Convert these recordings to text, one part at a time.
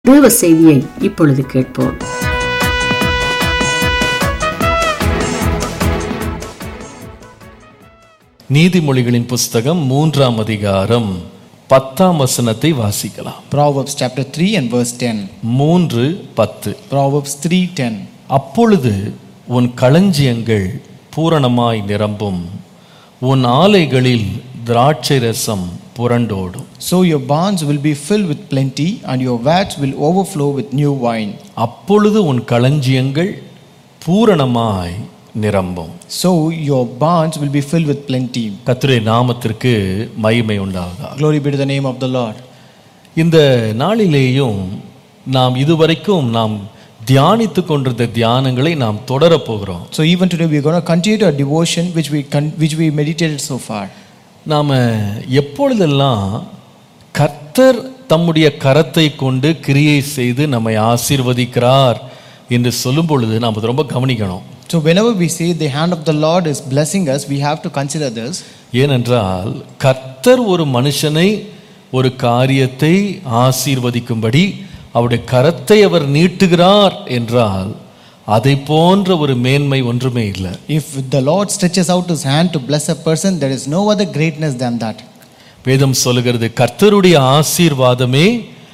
தேவ செய்தியை இப்பொழுது கேட்போம் நீதிமொழிகளின் புஸ்தகம் மூன்றாம் அதிகாரம் பத்தாம் வசனத்தை வாசிக்கலாம் Proverbs chapter 3 and verse 10. மூன்று பத்து Proverbs 3:10. அப்பொழுது உன் களஞ்சியங்கள் பூரணமாய் நிரம்பும் உன் ஆலைகளில் திராட்சை ரசம் புரண்டோடும் So your barns will be filled with plenty, and your vats will overflow with new wine. அப்பொழுது உன் களஞ்சியங்கள் பூரணமாய் நிரம்பும் So your barns will be filled with plenty. கர்த்தருடைய நாமத்திற்கு மகிமை உண்டாவதா Glory be to the name of the Lord. இந்த நாளிலேயும் நாம் இதுவரைக்கும் நாம் தியானித்து கொண்டிருந்த தியானங்களை நாம் தொடரப் போகிறோம் So even today we are going to continue our devotion which we con- which we meditated so far. நாம் எப்பொழுதெல்லாம் கர்த்தர் தம்முடைய கரத்தை கொண்டு கிரியை செய்து நம்மை ஆசீர்வதிக்கிறார் என்று சொல்லும் பொழுது நாம் அதை ரொம்ப கவனிக்கணும் So whenever we say the hand of the Lord is blessing us, we have to consider this ஏனென்றால் கர்த்தர் ஒரு மனுஷனை ஒரு காரியத்தை ஆசீர்வதிக்கும்படி அவருடைய கரத்தை அவர் நீட்டுகிறார் என்றால் அதை போன்ற ஒரு மேன்மை ஒன்றுமே இல்லை If the Lord stretches out his hand to bless a person, there is no other greatness than that. வேதம் சொல்லுகிறது கர்த்தருடைய ஆசீர்வாதமே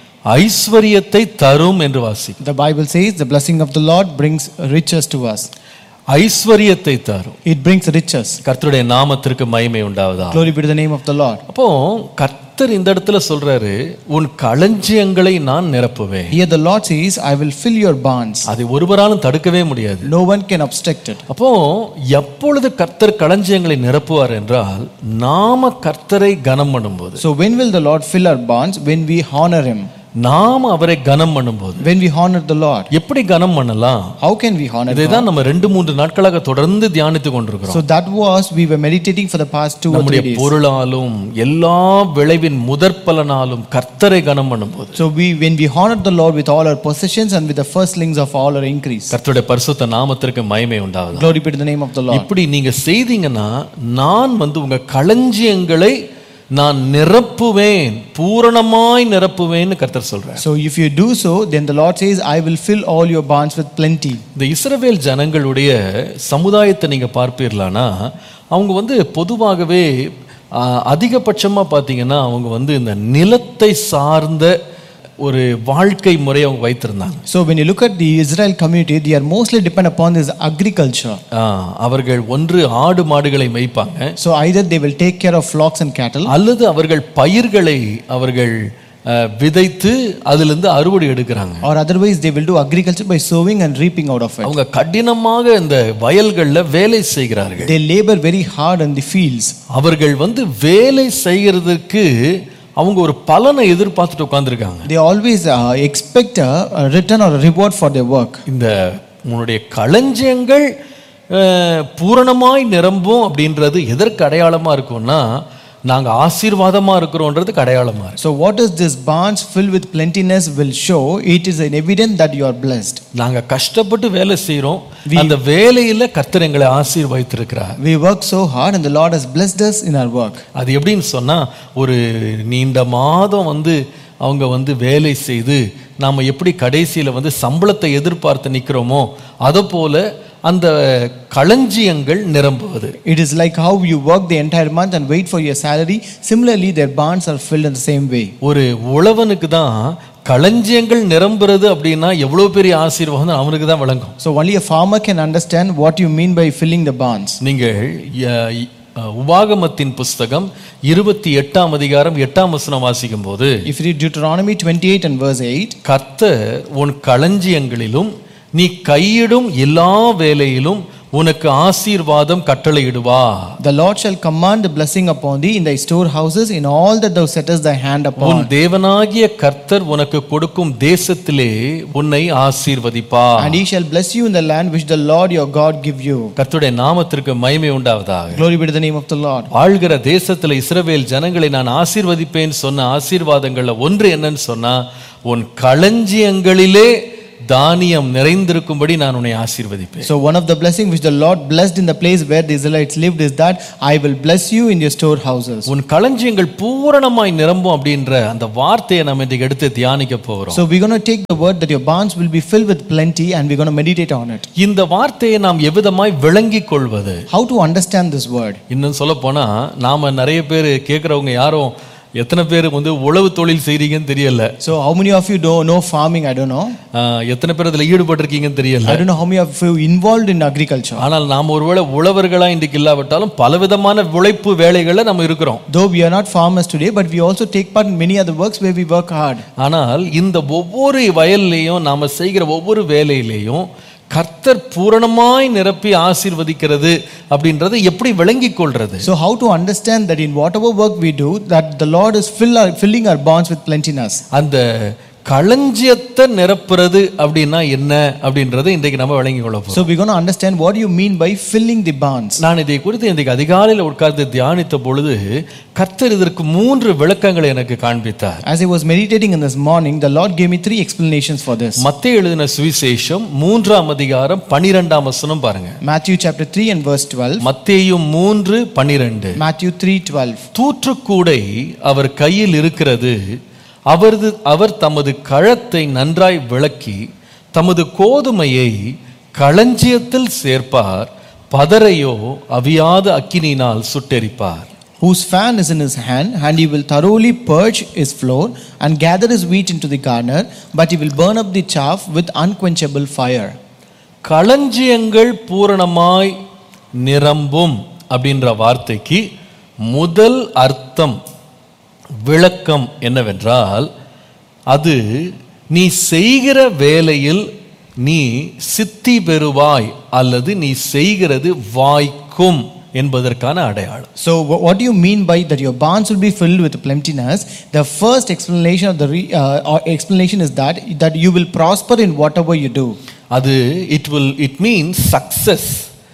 ஐஸ்வர்யத்தை தரும் என்று வாசி The Bible says the blessing of the Lord brings riches to us. ஐஸ்வர்யத்தை தரும் It brings riches. கர்த்தருடைய நாமத்திற்கு மகிமை உண்டாவதா Glory be to the name of the Lord. அப்போ கர்த்தர் இந்த இடத்துல சொல்றாரு உன் களஞ்சியங்களை நான் நிரப்புவேன் Here the Lord says, I will fill your barns. அதை ஒருவராலும் தடுக்கவே முடியாது No one can obstruct it. அப்போ எப்பொழுது கர்த்தர் களஞ்சியங்களை நிரப்புவார் என்றால் நாம கர்த்தரை கனம் பண்ணும்போது So when will the Lord fill our barns? When we honor him. நாம அவரை கனம் பண்ணும்போது When we honor the Lord. எப்படி கனம் பண்ணலாம் How can we honor இதை God? தான் நம்ம ரெண்டு மூன்று நாட்களாக தொடர்ந்து தியானித்து கொண்டிருக்கிறோம் So that was, we were meditating for the past two or நம்முடைய three days. பொருளாலும் எல்லா விளைவின் முதற் பலனாலும் கர்த்தரை கனம் பண்ணும்போது So we, when we honor the Lord with all our possessions and with the firstlings of all our increase. கர்த்தருடைய பரிசுத்த நாமத்திற்கு மகிமை உண்டாவது Glory be to the name of the Lord. இப்படி நீங்க செய்தீங்கன்னா நான் வந்து உங்க களஞ்சியங்களை நான் நிரப்புவேன் பூரணமாய் நிரப்புவேன்னு கர்த்தர் சொல்றார் So if you do so, then the Lord says, I will fill all your barns with plenty. இந்த இஸ்ரவேல் ஜனங்களுடைய சமுதாயத்தை நீங்க பார்ப்பீர்களானா அவங்க வந்து பொதுவாகவே ஆ, அதிகபட்சமா பார்த்தீங்கன்னா அவங்க வந்து இந்த நிலத்தை சார்ந்த ஒரு வாழ்க்கை முறையை அவங்க வைத்திருந்தாங்க So when you look at the Israel community, they are mostly depend upon this agriculture. ஆ, அவர்கள் ஒன்று ஆடு மாடுகளை மேய்ப்பாங்க So either they will take care of flocks and cattle, அல்லது அவர்கள் பயிர்களை அவர்கள் ஆ, விதைத்து அதிலிருந்து அறுவடை எடுக்கிறாங்க or otherwise they will do agriculture by sowing and reaping out of it. அவங்க கடினமாக இந்த வயல்களில் வேலை செய்கிறார்கள் They labor very hard in the fields. அவர்கள் வந்து வேலை செய்கிறதுக்கு அவங்க ஒரு பலனை எதிர்பார்த்துட்டு உட்காந்துருக்காங்க They always uh, expect a, a return or a reward for their work. இந்த உன்னுடைய களஞ்சியங்கள் அஹ், பூரணமாய் நிரம்பும் அப்படின்றது எதற்கு அடையாளமா இருக்கும்னா நாங்க ஆசீர்வாதமா இருக்கிறோன்றதுக்கு அடையாளமா இருக்கு So what is this barns filled with plentiness will show? It is an evidence that you are blessed. நாங்க கஷ்டப்பட்டு வேலை செய்றோம் அந்த வேலையில கர்த்தர் எங்களை ஆசீர்வதித்திருக்கிறார் We work so hard and the Lord has blessed us in our work. அது எப்படின்னு சொன்னா ஒரு நீண்ட மாதம் வந்து அவங்க வந்து வேலை செய்து நாம எப்படி கடைசியில வந்து சம்பளத்தை எதிர்பார்த்து நிக்கிறோமோ அதை போல அந்த களஞ்சியங்கள் நிரம்புவது It is like how you work the entire month and wait for your salary. Similarly, their barns are filled in the same way. ஒரு உழவனுக்கு தான் களஞ்சியங்கள் நிரம்புறது அப்படின்னா எவ்வளவு பெரிய ஆசீர்வாதம் அவனுக்கு தான் விளங்கும் So only a farmer can understand what you mean by filling the barns. நீங்கள் ய- இ- அஹ், உபாகமத்தின் புஸ்தகம் இருபத்தி எட்டாம் அதிகாரம் எட்டாம் வசனம் வாசிக்கும் போது If you read Deuteronomy 28 and verse 8, கர்த்தர் உன் களஞ்சியங்களிலும் நீ கையிடும் எல்லா வேலையிலும் உனக்கு ஆசீர்வாதம் கட்டளையிடுவா the Lord shall command the blessing upon thee in thy storehouses in all that thou settest thy hand உன் upon. தேவனாகிய கர்த்தர் உனக்கு கொடுக்கும் தேசத்திலே உன்னை ஆசீர்வதிப்பா And he shall bless you in the land which the Lord your God give you. கர்த்தருடைய நாமத்திற்கு மகிமை உண்டாவதாக Glory be to the name of the Lord. வாழ்கிற தேசத்துல இஸ்ரவேல் ஜனங்களை நான் ஆசீர்வதிப்பேன் சொன்ன ஆசீர்வாதங்கள்ல ஒன்று என்னன்னு சொன்னா உன் களஞ்சியங்களிலே தானியம் நிறைந்திருக்கும்படி நான் உன்னை ஆசீர்வதிப்பேன் So one of the blessing which the Lord blessed in the place where the Israelites lived is that I will bless you in your storehouses. உன் களஞ்சியங்கள் பூரணமாய் நிரம்பும் அப்படின்ற அந்த வார்த்தையை நம்ம இன்றைக்கு எடுத்து தியானிக்க போகிறோம் So we're going to take the word that your barns will be filled with plenty and we're going to meditate on it. இந்த வார்த்தையை நாம் எவ்விதமாய் விளங்கிக் கொள்வது How to understand this word? இன்னும் சொல்ல போனா நாம நிறைய பேர் கேட்குறவங்க யாரும் எத்தனை பேர் வந்து உழவு தொழில் செய்றீங்கன்னு தெரியல So how many of you don't know farming? I don't know. ஆஹ், எத்தனை பேர் அதில் ஈடுபட்டிருக்கீங்கன்னு தெரியல I don't know how many of you involved in agriculture. ஆனால் நாம் ஒருவேளை உழவர்களா இன்றைக்கு இல்லாவிட்டாலும் பலவிதமான உழைப்பு வேலைகள்ல நம்ம இருக்கிறோம் Though we are not farmers today, but we also take part in many other works where we work hard. ஆனால் இந்த ஒவ்வொரு வயல்லையும் நாம செய்கிற ஒவ்வொரு வேலையிலையும் கர்த்தர் பூரணமாய் நிரப்பி ஆசீர்வதிக்கிறது அப்படின்றதை எப்படி விளங்கிக் கொள்றது So how to understand that in whatever work we do, that the Lord is fill our, filling our barns with plentiness. அந்த களஞ்சியத்தை நிரப்புறது அப்படின்னா என்ன அப்படின்றதை இன்றைக்கு நம்ம விளங்கிக் கொள்ள போறோம் So we're going to understand what do you mean by filling the barns. நான் இதை குறித்து இன்றைக்கு அதிகாலையில் உட்கார்ந்து தியானித்த பொழுது கர்த்தர் இதற்கு மூன்று விளக்கங்களை எனக்கு காண்பித்தார் As I was meditating in this morning, the Lord gave me three explanations for this. மத்திய எழுதின சுவிசேஷம் மூன்றாம் அதிகாரம் பனிரெண்டாம் வசனம் பாருங்க Matthew chapter 3 and verse 12. மத்தேயும் மூன்று பனிரெண்டு Matthew 3 12. தூற்றுக்கூடை அவர் கையில் இருக்கிறது அவரது அவர் தமது கழத்தை நன்றாய் விளக்கி தமது கோதுமையை களஞ்சியத்தில் சேர்ப்பார் பதரையோ அவியாத அக்கினியினால் சுட்டெரிப்பார் Whose fan is in his hand, and he will thoroughly purge his floor and gather his wheat into the garner, but he will burn up the chaff with unquenchable fire. களஞ்சியங்கள் பூரணமாய் நிரம்பும் அப்படின்ற வார்த்தைக்கு முதல் அர்த்தம் விளக்கம் என்னவென்றால் அது நீ செய்கிற வேலையில் நீ சித்தி பெறுவாய் அல்லது நீ செய்கிறது வாய்க்கும் என்பதற்கான அடையாளம் So, wh- what do you mean by that your barns will be filled with plentiness? The first explanation of the re, uh, or explanation is that that you will prosper in whatever you do. அது it will it means success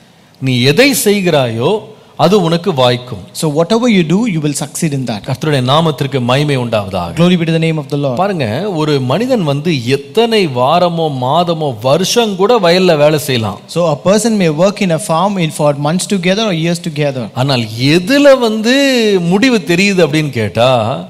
நீ எதை செய்கிறாயோ அது உனக்கு வாய்க்கும் So, whatever you do, you will succeed in that. கர்த்தருடைய நாமத்திற்கு மகிமை உண்டாவதாக Glory be to the name of the Lord. பாருங்க ஒரு மனிதன் வந்து எத்தனை வாரமோ மாதமோ வருஷம் கூட வயல்ல வேலை செய்யலாம் So, a person may work in a farm in for months together or years together. ஆனால் எதுல வந்து முடிவு தெரியுது அப்படின்னு கேட்டா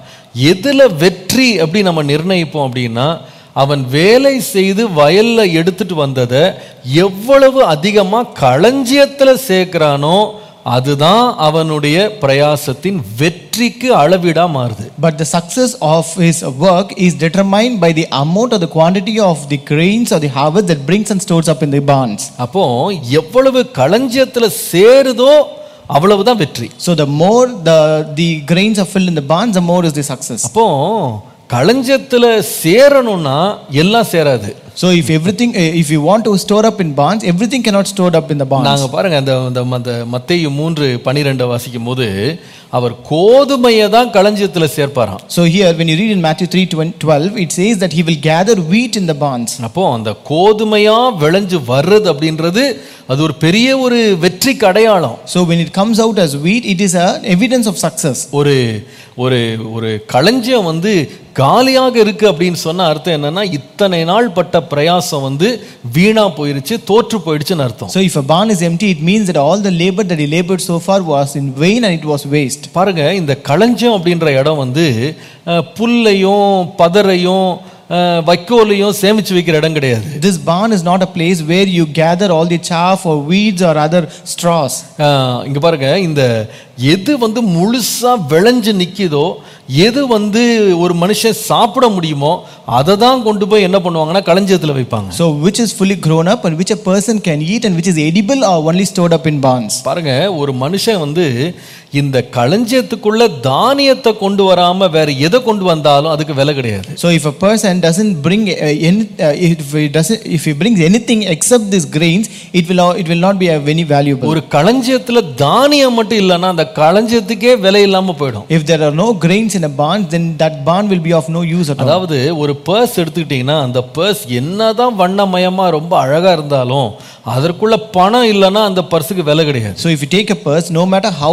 எதுல வெற்றி அப்படி நம்ம நிர்ணயிப்போம் அப்படின்னா அவன் வேலை செய்து வயல்ல எடுத்துட்டு வந்ததை எவ்வளவு அதிகமா களஞ்சியத்துல சேர்க்கிறானோ அதுதான் அவனுடைய பிரயாசத்தின் வெற்றிக்கு அளவீடா மாறுது But the success of his work is determined by the amount or the quantity of the grains or the harvest that brings and stores up in the barns. அப்போ எவ்வளவு களஞ்சியத்துல சேருதோ அவ்வளவுதான் வெற்றி So the more the, the grains are filled in the barns, the more is the success. அப்போ களஞ்சியத்துல சேரணும்னா எல்லாம் சேராது So if everything, eh, if you want to store up in barns, everything cannot store up in the barns. நாங்க பாருங்க அந்த அந்த அந்த மத்தேயு மூன்று பனிரெண்டை வாசிக்கும் போது அவர் கோதுமையை தான் களஞ்சியத்துல சேர்ப்பாராம் So here, when you read in Matthew 3 12, it says that he will gather wheat in the barns. அப்போ அந்த கோதுமையா விளைஞ்சு வர்றது அப்படின்றது அது ஒரு பெரிய ஒரு வெற்றிக்கு அடையாளம் So when it comes out as wheat, it is an evidence of success. ஒரு ஒரு ஒரு களஞ்சியம் வந்து காலியாக இருக்கு அப்படின்னு சொன்ன அர்த்தம் என்னன்னா இத்தனை நாள் பட்ட பிரயாசம் வந்து வீணா போயிருச்சு தோற்று போயிடுச்சுன்னு அர்த்தம் So if a barn is empty, it means that all the labor that he labored so far was in vain and it was waste. பாருங்க இந்த களஞ்சியம் அப்படின்ற இடம் வந்து அஹ், புல்லையும் பதரையும் அஹ், வைக்கோலையும் சேமிச்சு வைக்கிற இடம் கிடையாது This barn is not a place where you gather all the chaff or weeds or other straws. அஹ், இங்க பாருங்க இந்த எது வந்து முழுசா விளைஞ்சு நிக்குதோ எது வந்து ஒரு மனுஷன் சாப்பிட முடியுமோ அதை தான் கொண்டு போய் என்ன பண்ணுவாங்கன்னா களஞ்சியத்துல வைப்பாங்க So which is fully grown up and which a person can eat and which is edible or only stored up in barns. பாருங்க ஒரு மனுஷன் வந்து இந்த களஞ்சியத்துக்குள்ள தானியத்தை கொண்டு வராம வேற எதை கொண்டு வந்தாலும் அதுக்கு விலை கிடையாது So if a person doesn't bring uh, any, uh, if he doesn't, if he brings anything except these grains, it will it will not be uh, very valuable. ஒரு களஞ்சியத்துல தானியம் மட்டும் இல்லைன்னா அந்த களஞ்சியத்துக்கே விலை இல்லாம போயிடும் If there are no grains in a barn, then that barn will be of no use at all. அதாவது ஒரு பர்ஸ் எடுத்துக்கிட்டீங்கன்னா அந்த பர்ஸ் என்னதான் வண்ணமயமா ரொம்ப அழகா இருந்தாலும் அதற்குள்ள பணம் இல்லைன்னா அந்த பர்ஸுக்கு விலை கிடையாது So if you take a purse, no matter how attractive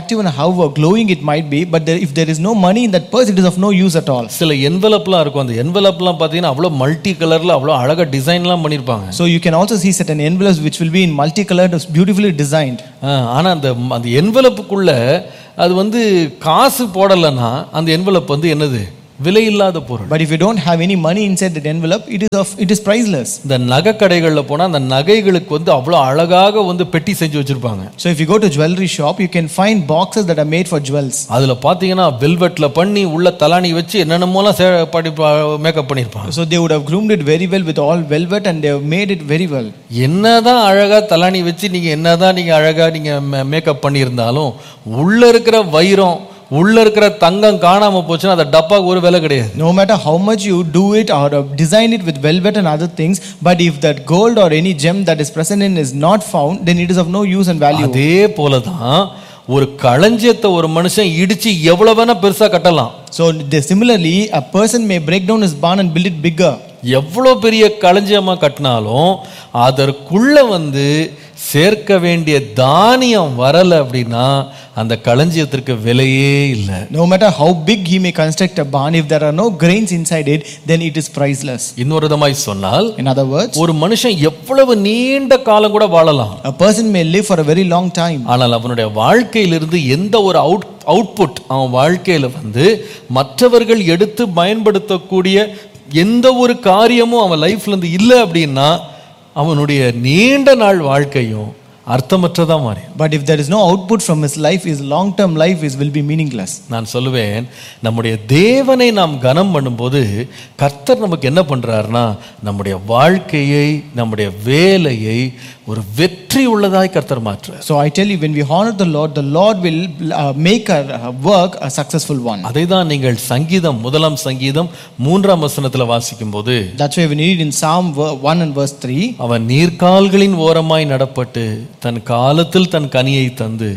attractive and how glowing it might be, but there, if there is no money in that purse, it is of no use at all. சில என்வலப்லாம் இருக்கும் அந்த என்வலப்லாம் பார்த்தீங்கன்னா அவ்வளோ multi கலரில் அவ்வளோ அழகாக டிசைன்லாம் பண்ணியிருப்பாங்க So you can also see certain envelopes which will be in multicolored, beautifully designed. ஆனால் அந்த அந்த என்வலப்புக்குள்ள அது வந்து காசு போடலைன்னா அந்த என்வலப் வந்து என்னது விலை இல்லாத பொருள் But if you don't have any money inside that envelope, it is of it is priceless. இந்த நகை கடைகளில் போனால் அந்த நகைகளுக்கு வந்து அவ்வளோ அழகாக வந்து பெட்டி செஞ்சு வச்சுருப்பாங்க So if you go to jewelry shop, you can find boxes that are made for jewels. அதில் பார்த்தீங்கன்னா வெல்வெட்டில் பண்ணி உள்ள தலாணி வச்சு என்னென்னமோலாம் சே படி மேக்கப் பண்ணியிருப்பாங்க So they would have groomed it very well with all velvet and they have made it very well. என்னதான் அழகாக தலாணி வச்சு நீங்கள் என்னதான் நீங்கள் அழகாக நீங்கள் மேக்கப் பண்ணியிருந்தாலும் உள்ளே இருக்கிற வைரம் உள்ளே இருக்கிற தங்கம் காணாமல் போச்சுன்னா அந்த டப்பாக்கு ஒரு விலை கிடையாது No matter how much you do it or uh, design it with velvet and other things, but if that gold or any gem that is present in is not found, then it is of no use and value. அதே போல தான் ஒரு களஞ்சியத்தை ஒரு மனுஷன் இடிச்சு எவ்வளவு வேணா பெருசா கட்டலாம் So the, similarly, a person may break down his barn and build it bigger. எவ்வளோ பெரிய களஞ்சியமா கட்டினாலும் அதற்குள்ள வந்து சேர்க்க வேண்டிய தானியம் வரல அப்படின்னா அந்த களஞ்சியத்திற்கு விலையே இல்லை No matter how big he may construct a barn, if there are no grains inside it, then it is priceless. இன்னொரு விதமாய் சொன்னால் In other words, ஒரு மனுஷன் எவ்வளவு நீண்ட காலம் கூட வாழலாம் a person may live for a very long time. ஆனால் அவனுடைய வாழ்க்கையிலிருந்து எந்த ஒரு அவுட் அவுட்புட் அவன் வாழ்க்கையில வந்து மற்றவர்கள் எடுத்து பயன்படுத்தக்கூடிய எந்த ஒரு காரியமும் அவன் லைஃப்ல இருந்து இல்லை அப்படின்னா அவனுடைய நீண்ட நாள் வாழ்க்கையும் அர்த்தமற்றதா மாறி But if there is no output from his life, his long term life is, will be meaningless. நான் சொல்லுவேன் நம்முடைய தேவனை நாம் கனம் பண்ணும்போது கர்த்தர் நமக்கு என்ன பண்றாருன்னா நம்முடைய வாழ்க்கையை நம்முடைய வேலையை ஒரு வெற்றி உள்ளதாய் கர்த்தர் மாற்றுறார் So I tell you, when we honor the Lord, the Lord will uh, make our uh, work a successful one. அதை தான் நீங்கள் சங்கீதம் முதலாம் சங்கீதம் மூன்றாம் வசனத்துல வாசிக்கும் போது That's why we read in Psalm ver- 1 and verse 3 அவன் நீர்க்கால்களின் ஓரமாய் நடப்பட்டு தன் காலத்தில் தன் கனியை தந்து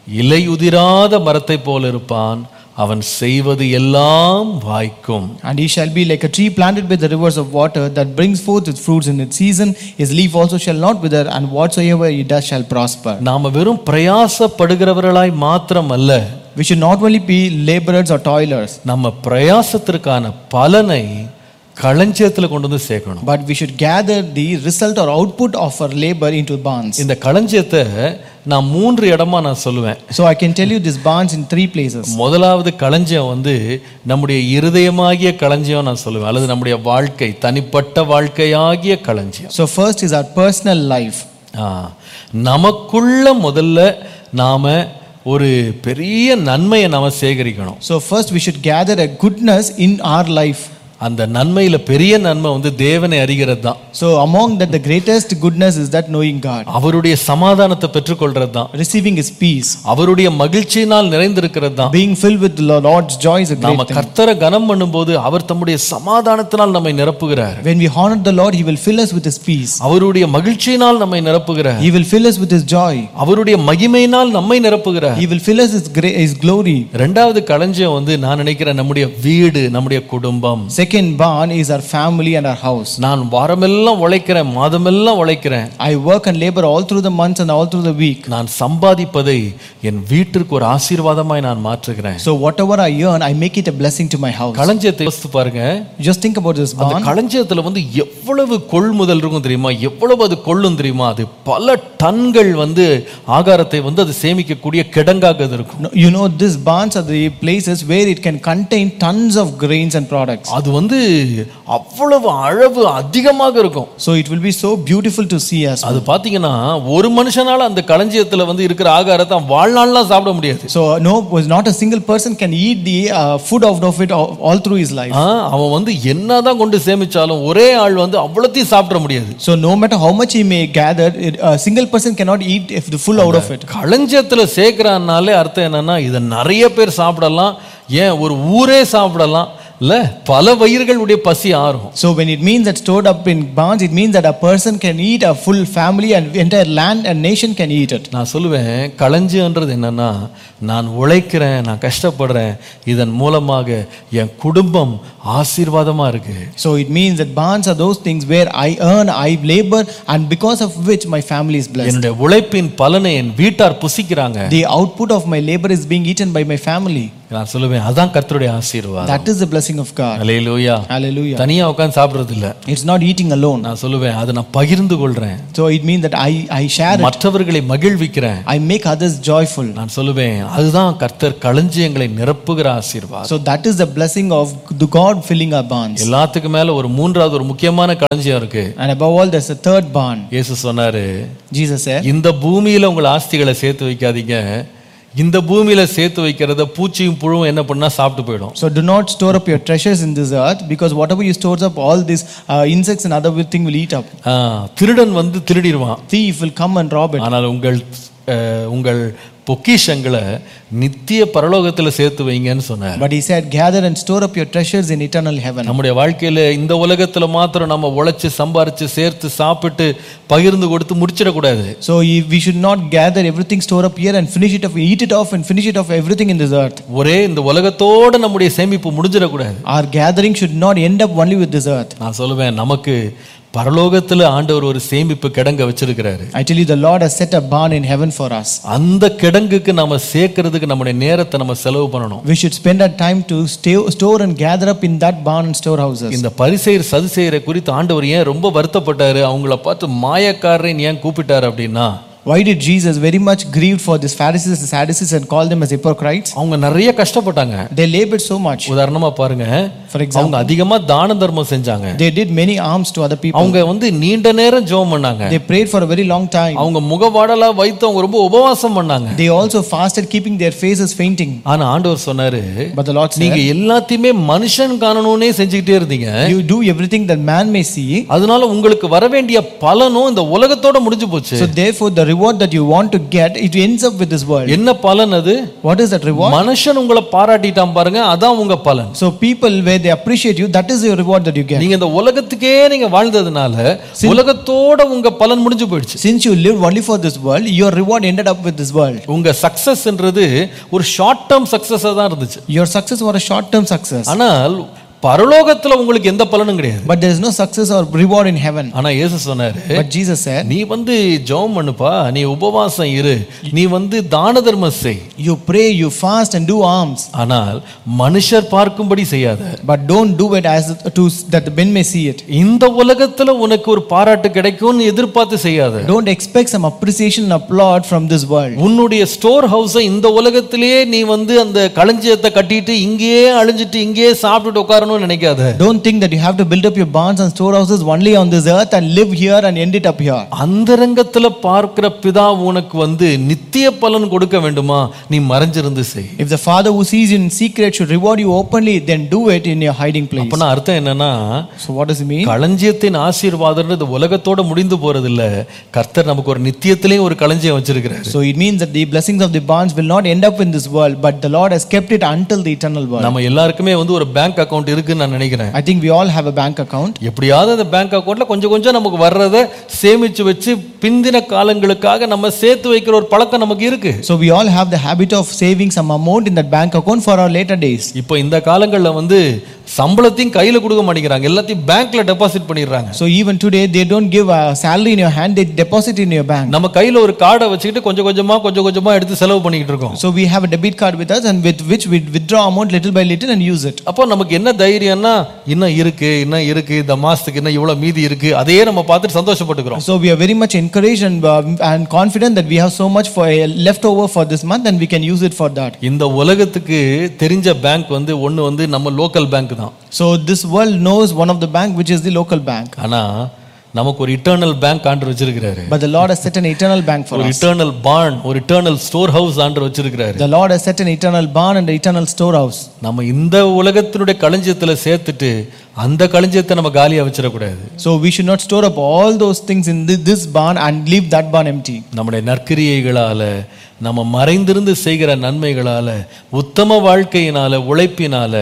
இலையுதிராத மரத்தைப் போல இருப்பான் அவன் செய்வது எல்லாம் வாய்க்கும் And he shall be like a tree planted by the rivers of water that brings forth its fruits in its season. His leaf also shall not wither, and whatsoever he does shall prosper. நாம வெறும் பிரயாசப்படுகிறவர்களாய் மாத்திரம் அல்ல We should not only be laborers or toilers, நம்ம பிரயாசத்திற்கான பலனை களஞ்சியத்துல கொண்டு வந்து சேர்க்கணும் but we should gather the result or output of our labor into barns. இந்த களஞ்சியத்தை நான் மூன்று இடமா நான் சொல்லுவேன் So I can tell you this barns in three places. முதலாவது களஞ்சியம் வந்து நம்முடைய இருதயமாகிய களஞ்சியம் நான் சொல்லுவேன் அல்லது நம்முடைய வாழ்க்கை தனிப்பட்ட வாழ்க்கையாகிய களஞ்சியம் So first is our personal life. ஆ, நமக்குள்ள முதல்ல நாம ஒரு பெரிய நன்மையை நாம சேகரிக்கணும் So first we should gather a goodness in our life. அந்த நன்மையில பெரிய நன்மை வந்து தேவனை அறிகிறது தான் So among that the greatest goodness is that knowing God, அவருடைய சமாதானத்தை பெற்றுக்கொள்றது தான் receiving his peace, அவருடைய மகிழ்ச்சியினால் நிறைந்திருக்கிறது தான் being filled with the Lord's joy is a great நாம thing. கர்த்தரை கனம் பண்ணும்போது அவர் தம்முடைய சமாதானத்தினால் நம்மை நிரப்புகிறார் When we honor the Lord, he will fill us with his peace. அவருடைய மகிழ்ச்சியினால் நம்மை நிரப்புகிறார் He will fill us with his joy. அவருடைய மகிமையினால் நம்மை நிரப்புகிறார் He will fill us with gra- his glory. ரெண்டாவது களஞ்சியம் வந்து நான் நினைக்கிறேன் நம்முடைய வீடு நம்முடைய குடும்பம் Second barn is our family and our house. நான் வாரமெல்லாம் உழைக்கிறேன் மாதமெல்லாம் உழைக்கிறேன் I work and labor all through the months and all through the week. நான் சம்பாதிப்பதை என் வீட்டிற்கு ஒரு ஆசீர்வாதமாய் நான் மாற்றுகிறேன் So whatever I earn, I make it a blessing to my house. களஞ்சியத்தை யோசித்து பாருங்க Just think about this அந்த barn. களஞ்சியத்துல வந்து எவ்வளவு கொள்முதல் இருக்கும் தெரியுமா எவ்வளவு அது கொள்ளும் தெரியுமா அது பல டன்கள் வந்து ஆகாரத்தை வந்து அது சேமிக்கக்கூடிய கிடங்காக அது இருக்கும் No, You know, these barns are the places where it can contain tons of grains and products. அது வந்து அவ்வளவு அளவு அதிகமாக இருக்கும் So it will be so beautiful to see us. அது பாத்தீங்கன்னா ஒரு மனுஷனால அந்த களஞ்சியத்துல வந்து இருக்கிற ஆகாரத்தை அவன் வாழ்நாள்லாம் சாப்பிட முடியாது So no, was not a single person can eat the uh, food out of it all, all through his life. ஆ, அவன் வந்து என்னதான் கொண்டு சேமிச்சாலும் ஒரே ஆள் வந்து அவ்வளோத்தையும் சாப்பிட முடியாது So no matter how much he may gather, it, a single person cannot eat if the full out of it. களஞ்சியத்துல சேர்க்கிறான்னாலே அர்த்தம் என்னன்னா இதை நிறைய பேர் சாப்பிடலாம் ஏன் ஒரு ஊரே சாப்பிடலாம் இல்ல பல வயிறுகளுடைய பசி ஆறும் So when it means that stored up in barns, it means that a person can eat, a full family and entire land and nation can eat it. நான் சொல்லுவேன் களஞ்சியன்றது என்னன்னா நான் உழைக்கிறேன் நான் கஷ்டப்படுறேன் இதன் மூலமாக என் குடும்பம் ஆசீர்வாதமா இருக்கு So it means that barns are those things where I earn, I labor, and because of which my family is blessed. என்னுடைய உழைப்பின் பலனை என் வீட்டார் புசிக்கிறாங்க The output of my labor is being eaten by my family. நான் சொல்லுவேன் அதான் கர்த்தருடைய ஆசீர்வாதம் That is the blessing of God. Hallelujah Hallelujah. தனியா உட்கார்ந்து சாப்பிடுறது இல்ல It's not eating alone. நான் சொல்லுவேன் அதை நான் பகிர்ந்து கொள்றேன் So it means that I, I share it, மற்றவர்களை மகிழ்விக்கிறேன் I make others joyful. நான் சொல்லுவேன் அதுதான் கர்த்தர் களஞ்சியங்களை நிரப்புகிற ஆசீர்வாதம் So that is the blessing of the God filling our barns. எல்லாத்துக்கும் மேல ஒரு மூன்றாவது ஒரு முக்கியமான களஞ்சியம் இருக்கு And above all, there's a third barn. இயேசு சொன்னாரு Jesus said, இந்த பூமியில உங்கள் ஆஸ்திகளை சேர்த்து வைக்காதீங்க இந்த பூமியில சேர்த்து வைக்கிறத பூச்சியும் புழுவும் என்ன பண்ணா சாப்பிட்டு போயிடும் So do not store up your treasures in this earth because whatever you store up, all these uh, insects and other thing will eat up. ஆ, திருடன் வந்து திருடிடுவான் Thief will come and rob it. ஆனால் உங்கள் அஹ், உங்கள் பொக்கிஷங்களை நித்திய பரலோகத்துல சேர்த்து வைங்கன்னு சொன்னார் But he said, gather and store up your treasures in eternal heaven. நம்முடைய வாழ்க்கையில இந்த உலகத்துல மாத்திரம் நம்ம உழைச்சு சம்பாரிச்சு சேர்த்து சாப்பிட்டு பகிர்ந்து கொடுத்து முடிச்சிடக்கூடாது So if we should not gather everything, store up here and finish it off, eat it off and finish it off everything in this earth. ஒரே இந்த உலகத்தோட நம்முடைய சேமிப்பு முடிஞ்சிடக்கூடாது Our gathering should not end up only with this earth. நான் சொல்லுவேன் நமக்கு பரலோகத்துல ஆண்டவர் ஒரு சேமிப்பு கிடங்க வச்சிருக்கிறாரு I tell you, the Lord has set a barn in heaven for us. அந்த கிடங்குக்கு நம்ம சேர்க்கறதுக்கு நம்முடைய நேரத்தை நம்ம செலவு பண்ணணும் We should spend our time to stay, store and gather up in that barn and storehouses. இந்த பரிசெயர் சதுசெயரை குறித்து ஆண்டவர் ஏன் ரொம்ப வருத்தப்பட்டாரு அவங்கள பார்த்து மாயக்காரன் ஏன் கூப்பிட்டாரு அப்படின்னா Why did Jesus very much grieved for these Pharisees and Sadducees and call them as hypocrites? அவங்க நிறைய கஷ்டப்பட்டாங்க They labored so much. உதாரணமா பாருங்க For example, அவங்க அதிகமா தான தர்மம் செஞ்சாங்க they did many alms to other people. அவங்க வந்து நீண்ட நேரம் ஜெபம் பண்ணாங்க They prayed for a very long time. அவங்க முகவாடலா வைத்து அவங்க ரொம்ப உபவாசம் பண்ணாங்க They also fasted, keeping their faces fainting. ஆனா ஆண்டவர் சொன்னாரு But the Lord said, நீங்க எல்லாத்தையுமே மனுஷன் காணணும்னே செஞ்சுக்கிட்டே இருந்தீங்க You do everything that man may see. அதனால உங்களுக்கு வர வேண்டிய பலனும் இந்த உலகத்தோட முடிஞ்சு போச்சு So therefore, the reward that you want to get, it ends up with this world. என்ன பலன் அது What is that reward? மனுஷன் உங்களை பாராட்டிட்டான் பாருங்க அதான் உங்க பலன் So people, where they appreciate you, that is your reward that you get. நீங்க இந்த உலகத்துக்கே நீங்க வாழ்ந்ததுனால உலகத்தோட உங்க பலன் முடிஞ்சு போயிடுச்சு Since you lived only for this world, your reward ended up with this world. உங்க சக்சஸ்ன்றது ஒரு ஷார்ட் டேர்ம் சக்சஸா தான் இருந்துச்சு Your success was a short-term success. ஆனால் பரலோகத்துல உங்களுக்கு எந்த பலனும் கிடையாது But there is no success or reward in heaven. ஆனா இயேசு சொன்னாரு But Jesus said, நீ வந்து ஜெபம் பண்ணுப்பா நீ உபவாசம் இரு நீ வந்து தான தர்மம் செய் You pray, you fast, and do alms, ஆனால் மனுஷர் பார்க்கும்படி செய்யாத but don't do it as to that the men may see it. இந்த உலகத்துல உனக்கு ஒரு பாராட்டு கிடைக்கும்னு எதிர்பார்த்து செய்யாத Don't expect some appreciation and applaud from this world. உன்னுடைய ஸ்டோர் ஹவுஸை இந்த உலகத்திலேயே நீ வந்து அந்த களஞ்சியத்தை கட்டிட்டு இங்கேயே அழிஞ்சிட்டு இங்கேயே சாப்பிட்டுட்டு உட்காரணும்னு நினைக்காத Don't think that you have to build up your barns and storehouses only on this earth and live here and end it up here. அந்தரங்கத்துல பார்க்கிற பிதா உனக்கு வந்து நித்திய பலன் கொடுக்க வேண்டுமா நீ மறைஞ்சிருந்து செய் If the Father who sees you in secret should reward you openly, then do it in your hiding place. அப்பனா அர்த்தம் என்னன்னா So what does it mean? களஞ்சியத்தின் ஆசீர்வாதம்ன்றது உலகத்தோட முடிந்து போறது இல்ல கர்த்தர் நமக்கு ஒரு நித்தியத்திலேயும் ஒரு களஞ்சியம் வச்சிருக்கிறாரு So it means that the blessings of the barns will not end up in this world, but the Lord has kept it until the eternal world. நம்ம எல்லாருக்குமே வந்து ஒரு பேங்க் அக்கவுண்ட் இருக்குன்னு நான் நினைக்கிறேன் I think we all have a bank account. எப்படியாவது அந்த bank அக்கவுண்ட்ல கொஞ்சம் கொஞ்சம் நமக்கு வர்றதை சேமிச்சு வச்சு பிந்தின காலங்களுக்காக நம்ம சேர்த்து வைக்கிற ஒரு பழக்கம் நமக்கு இருக்கு So we all have the habit of saving some amount in that bank account for our later days. இப்போ இந்த காலங்கள்ல வந்து சம்பளத்தையும் கையில கொடுக்க மாட்டேங்கிறாங்க எல்லாத்தையும் பேங்க்ல டெபாசிட் பண்ணிடுறாங்க So even today, they don't give a salary in your hand, they deposit in your bank. நம்ம கையில ஒரு கார்டை வச்சுக்கிட்டு கொஞ்சம் கொஞ்சமா கொஞ்சம் கொஞ்சமா எடுத்து செலவு பண்ணிக்கிட்டு இருக்கோம் So we have a debit card with us and with which we withdraw amount little by little and use it. அப்போ நமக்கு என்ன தைரியம்னா இன்னும் இருக்கு இன்னும் இருக்கு இந்த மாசத்துக்கு இன்னும் இவ்வளவு மீதி இருக்கு அதையே நம்ம பார்த்துட்டு சந்தோஷப்பட்டுக்கிறோம் So we are very much encouraged and, uh, and confident that we have so much for uh, left over for this month and we can use it for that. இந்த உலகத்துக்கு தெரிஞ்ச பேங்க் வந்து ஒண்ணு வந்து நம்ம லோக்கல் பேங்க் தான் So this world knows one of the bank which is the local bank. ஆனா நமக்கு ஒரு இட்டர்னல் பேங்க் ஆண்டு வச்சிருக்கிறாரு But the Lord has set an eternal bank for ஒரு us. இட்டர்னல் barn ஒரு இட்டர்னல் ஸ்டோர் ஹவுஸ் ஆண்டு வச்சிருக்கிறாரு The Lord has set an eternal barn and an eternal storehouse. நம்ம இந்த உலகத்தினுடைய களஞ்சியத்துல சேர்த்துட்டு அந்த களஞ்சியத்தை நம்ம காலியா வச்சிடக்கூடாது So we should not store up all those things in thi- this barn and leave that barn empty. நம்முடைய நற்கிரியைகளால நம்ம மறைந்திருந்து செய்கிற நன்மைகளால உத்தம வாழ்க்கையினால உழைப்பினால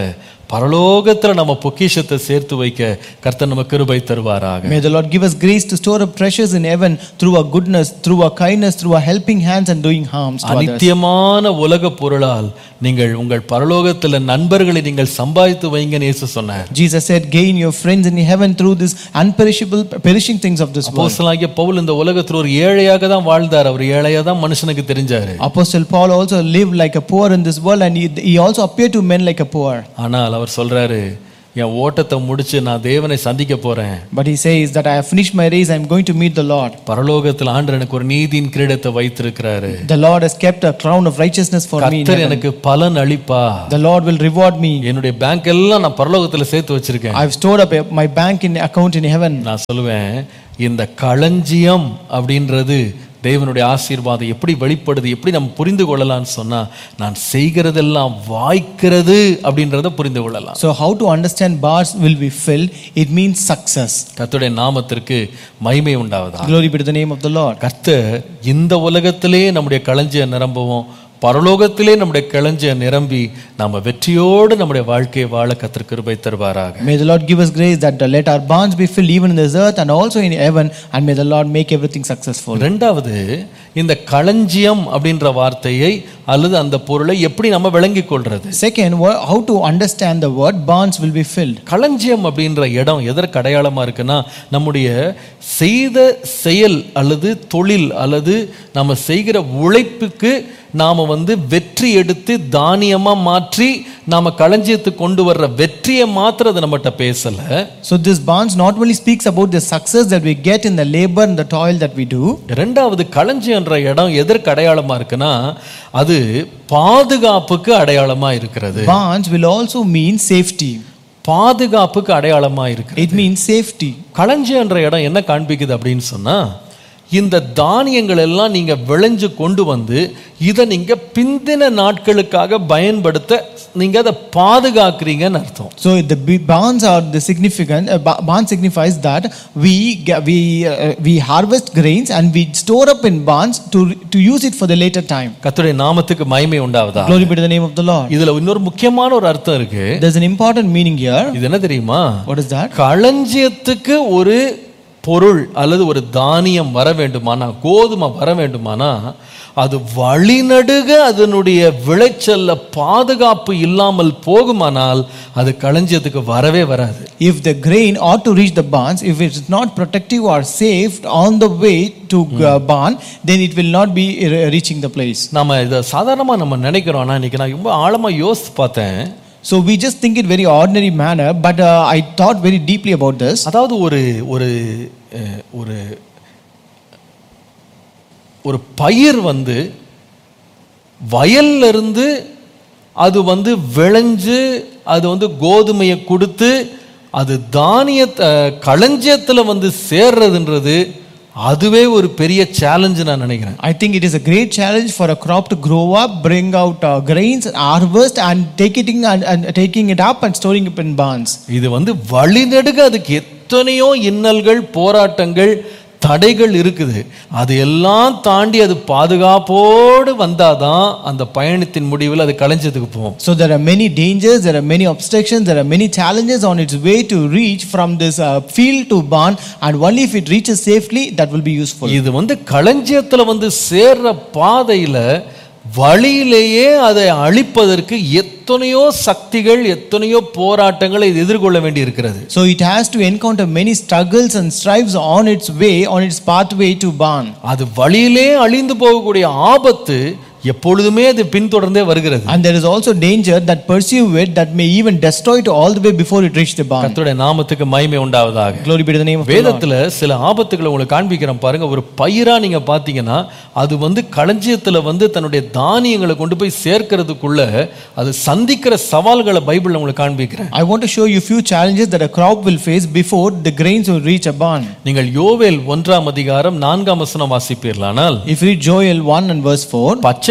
பரலோகத்துல நம்ம பொக்கிஷத்தை சேர்த்து வைக்க கர்த்தர் நம்ம கிருபை தருவாராக May the Lord give us grace to store up treasures in heaven through our goodness, through our kindness, through our helping hands and doing harms to others. அனித்தியமான உலக பொருளால் நீங்கள் உங்கள் பரலோகத்துல நண்பர்களை நீங்கள் சம்பாதித்து வைங்கன்னு இயேசு சொன்னார் Jesus said, Gain your friends in heaven through this unperishable, perishing things of this world. அப்போஸ்தலனாகிய பவுல் இந்த உலகத்துல ஒரு ஏழையாக தான் வாழ்ந்தார் அவர் ஏழையா தான் மனுஷனுக்கு தெரிஞ்சாரு Apostle Paul also lived like a poor in this world and he, he also appeared to men like a poor. ஆனால் அவர் சொல்றாரு என் ஓட்டத்தை முடிச்சு நான் தேவனை சந்திக்க போறேன் But he says that I have finished my race, I am going to meet the Lord. பரலோகத்தில் ஆண்டவர் எனக்கு ஒரு நீதியின் கிரீடத்தை வைத்திருக்கிறாரு The Lord has kept a crown of righteousness for me. in கர்த்தர் heaven. எனக்கு பலன் அளிப்பா The Lord will reward me. என்னுடைய பேங்க் எல்லாம் நான் பரலோகத்துல சேர்த்து வச்சிருக்கேன் I've stored up a- my bank in account in heaven. நான் சொல்லுவேன் இந்த களஞ்சியம் அப்படின்றது தேவனுடைய ஆசீர்வாதம் எப்படி வெளிப்படுது எப்படி நம்ம புரிந்து கொள்ளலாம்னு சொன்னா நான் செய்கிறதெல்லாம் வாய்க்கிறது அப்படின்றத புரிந்து கொள்ளலாம் So, how to understand bars will be filled? It means success. கர்த்தருடைய நாமத்திற்கு மகிமை உண்டாவதா Glory be to the name of the Lord. கர்த்தர் இந்த உலகத்திலே நம்முடைய களஞ்சியம் நிரம்பவும் பரலோகத்திலே நம்முடைய களஞ்சியம் நிரம்பி நாம வெற்றியோடு நம்முடைய வாழ்க்கையை வாழ கர்த்தர் கிருபை தருவாராக May the Lord give us grace that uh, let our barns be filled even in this earth and also in heaven, and may the Lord make everything successful. ரெண்டாவது இந்த களஞ்சியம் அப்படின்ற வார்த்தையை அல்லது அந்த பொருளை எப்படி நம்ம விளங்கிக் கொள்றது Second, wha- how to understand the word barns will be filled. களஞ்சியம் அப்படின்ற இடம் எதற்கு அடையாளமா இருக்குன்னா நம்முடைய செய்த செயல் அல்லது தொழில் அல்லது நம்ம செய்கிற உழைப்புக்கு நாம வந்து வெற்றி எடுத்து தானியமா மாற்றி நாம களஞ்சியத்துக்கு கொண்டு வர்ற வெற்றியை மாத்திரம் அது நம்மகிட்ட பேசல So, this barns not only speaks about the success that we get in the labor and the toil that we do, ரெண்டாவது களஞ்சியம்ன்ற இடம் எதற்கு அடையாளமா இருக்குன்னா அது பாதுகாப்புக்கு அடையாளமா இருக்கிறது barns will also mean safety. பாதுகாப்புக்கு அடையாளமா இருக்கிறது It means safety. களஞ்சியன்ற இடம் என்ன காண்பிக்குது அப்படின்னு சொன்னா இந்த தானியங்கள் எல்லாம் நீங்க விளைஞ்சு கொண்டு வந்து இதை நீங்க பிந்தின நாட்களுக்காக பயன்படுத்த நீங்க அதை பாதுகாக்கிறீங்கன்னு அர்த்தம் So the b- barns are the significant. Uh, ba- barn signifies that we ge- we uh, we harvest grains and we store up in barns to to use it for the later time. கர்த்தருடைய நாமத்துக்கு மகிமை உண்டாவதா Glory be to the name of the Lord. இதுல இன்னொரு முக்கியமான ஒரு அர்த்தம் இருக்கு There's an important meaning here. இது என்ன தெரியுமா What is that? களஞ்சியத்துக்கு ஒரு பொருள் அல்லது ஒரு தானியம் வர வேண்டுமானா கோதுமை வர வேண்டுமானா அது வழிநடுக அதனுடைய விளைச்சல்ல பாதுகாப்பு இல்லாமல் போகுமானால் அது களஞ்சியத்துக்கு வரவே வராது If the grain ought to reach the barns, if it is not protective or safe on the way to uh, barn, then it will not be uh, reaching the place. நம்ம இதை சாதாரணமா நம்ம நினைக்கிறோம் ஆனா இன்னைக்கு நான் ரொம்ப ஆழமா யோசித்து பார்த்தேன் So we just think it very ordinary manner, but uh, I thought very deeply about this. அதாவது ஒரு ஒரு அஹ், ஒரு ஒரு பயிர் வந்து வயல்ல இருந்து அது வந்து விளைஞ்சு அது வந்து கோதுமையை கொடுத்து அது தானிய களஞ்சியத்துல வந்து சேர்றதுன்றது அதுவே ஒரு பெரிய சேலஞ்சு நான் நினைக்கிறேன் I think it is a great challenge for a crop to grow up, bring out uh, grains, harvest, and take it in and, and taking it up and storing it in barns. இது வந்து வழிநெடுக அதுக்கு எத்தனையோ இன்னல்கள் போராட்டங்கள் தடைகள் இருக்குது அது எல்லாம் தாண்டி அது பாதுகாப்போடு வந்தாதான் அந்த பயணத்தின் முடிவில் அது களஞ்சதுக்கு போகும் So there are many dangers, there are many obstructions, there are many challenges on its way to reach from this uh, field to barn, and only if it reaches safely, that will be useful. இது வந்து களஞ்சியத்துல வந்து சேர்ற பாதையில வழியிலேயே அதை அழிப்பதற்கு எத்தனையோ சக்திகள் எத்தனையோ போராட்டங்களை இது எதிர்கொள்ள வேண்டி இருக்கிறது So it has to encounter many struggles and strives on its way, on its pathway to barn. அது வழியிலே அழிந்து போகக்கூடிய ஆபத்து எப்பொழுதுமே அது பின்தொடர்ந்தே வருகிறது And there is also danger that pursue it that may even destroy it all the way before it reaches the barn. கர்த்தருடைய நாமத்துக்கு மகிமை உண்டாவதாக Glory be to the name of the Lord. வேதத்துல சில ஆபத்துகளை உங்களுக்கு காண்பிக்கிறேன் பாருங்க ஒரு பயிரா நீங்க பாத்தீங்கன்னா அது வந்து களஞ்சியத்துல வந்து தன்னுடைய தானியங்களை கொண்டு போய் சேர்க்கிறதுக்குள்ள அது சந்திக்கிற சவால்களை பைபிள்ல உங்களுக்கு காண்பிக்கிறேன் I want to show you few challenges that a crop will face before the grains will reach a barn. நீங்கள் யோவேல் ஒன்றாம் அதிகாரம் நான்காம் வசனம் வாசிப்பீர்களானால் If you read Joel 1 and verse 4, பச்சை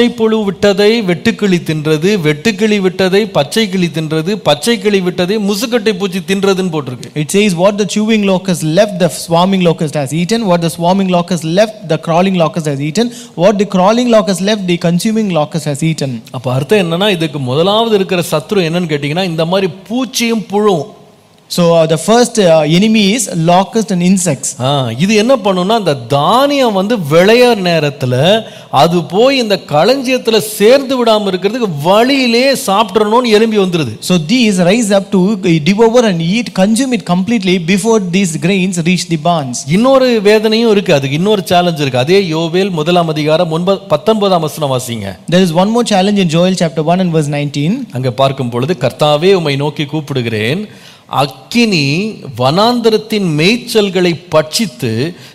பச்சை புழு விட்டதை வெட்டுக்கிளி தின்றது வெட்டுக்கிளி விட்டதை பச்சை கிளி தின்றது பச்சை கிளி விட்டதை முசுக்கட்டை பூச்சி தின்றதுன்னு போட்டிருக்கு It says, What the chewing locust left, the swarming locust has eaten. What the swarming locust left, the crawling locust has eaten. What the crawling locust left, the consuming locust has eaten. அப்ப அர்த்தம் என்னன்னா இதுக்கு முதலாவது இருக்கிற சத்ரு என்னன்னு கேட்டீங்கன்னா இந்த மாதிரி பூச்சியும் புழுவும் So, uh, the first uh, enemy is locust and insects. ஆ, இது என்ன பண்ணும்னா இந்த தானியம் வந்து விளைய நேரத்துல அது போய் இந்த களஞ்சியத்துல சேர்ந்து விடாம இருக்கிறதுக்கு வழியிலே சாப்பிட்றணும்னு எலும்பி வந்துருது So, these rise up to uh, devour and eat, consume it completely before these grains reach the barns. இன்னொரு வேதனையும் இருக்கு அதுக்கு இன்னொரு சேலஞ்ச் இருக்கு அதே யோவேல் முதலாம் அதிகாரம் ஒன்பது பத்தொன்பதாம் வசனம் வாசிங்க There is one more challenge in Joel chapter 1 and verse 19. அங்க பார்க்கும் பொழுது கர்த்தாவே உம்மை நோக்கி கூப்பிடுகிறேன் அக்கினி வனாந்தரத்தின் மேய்ச்சல்களை பட்சித்து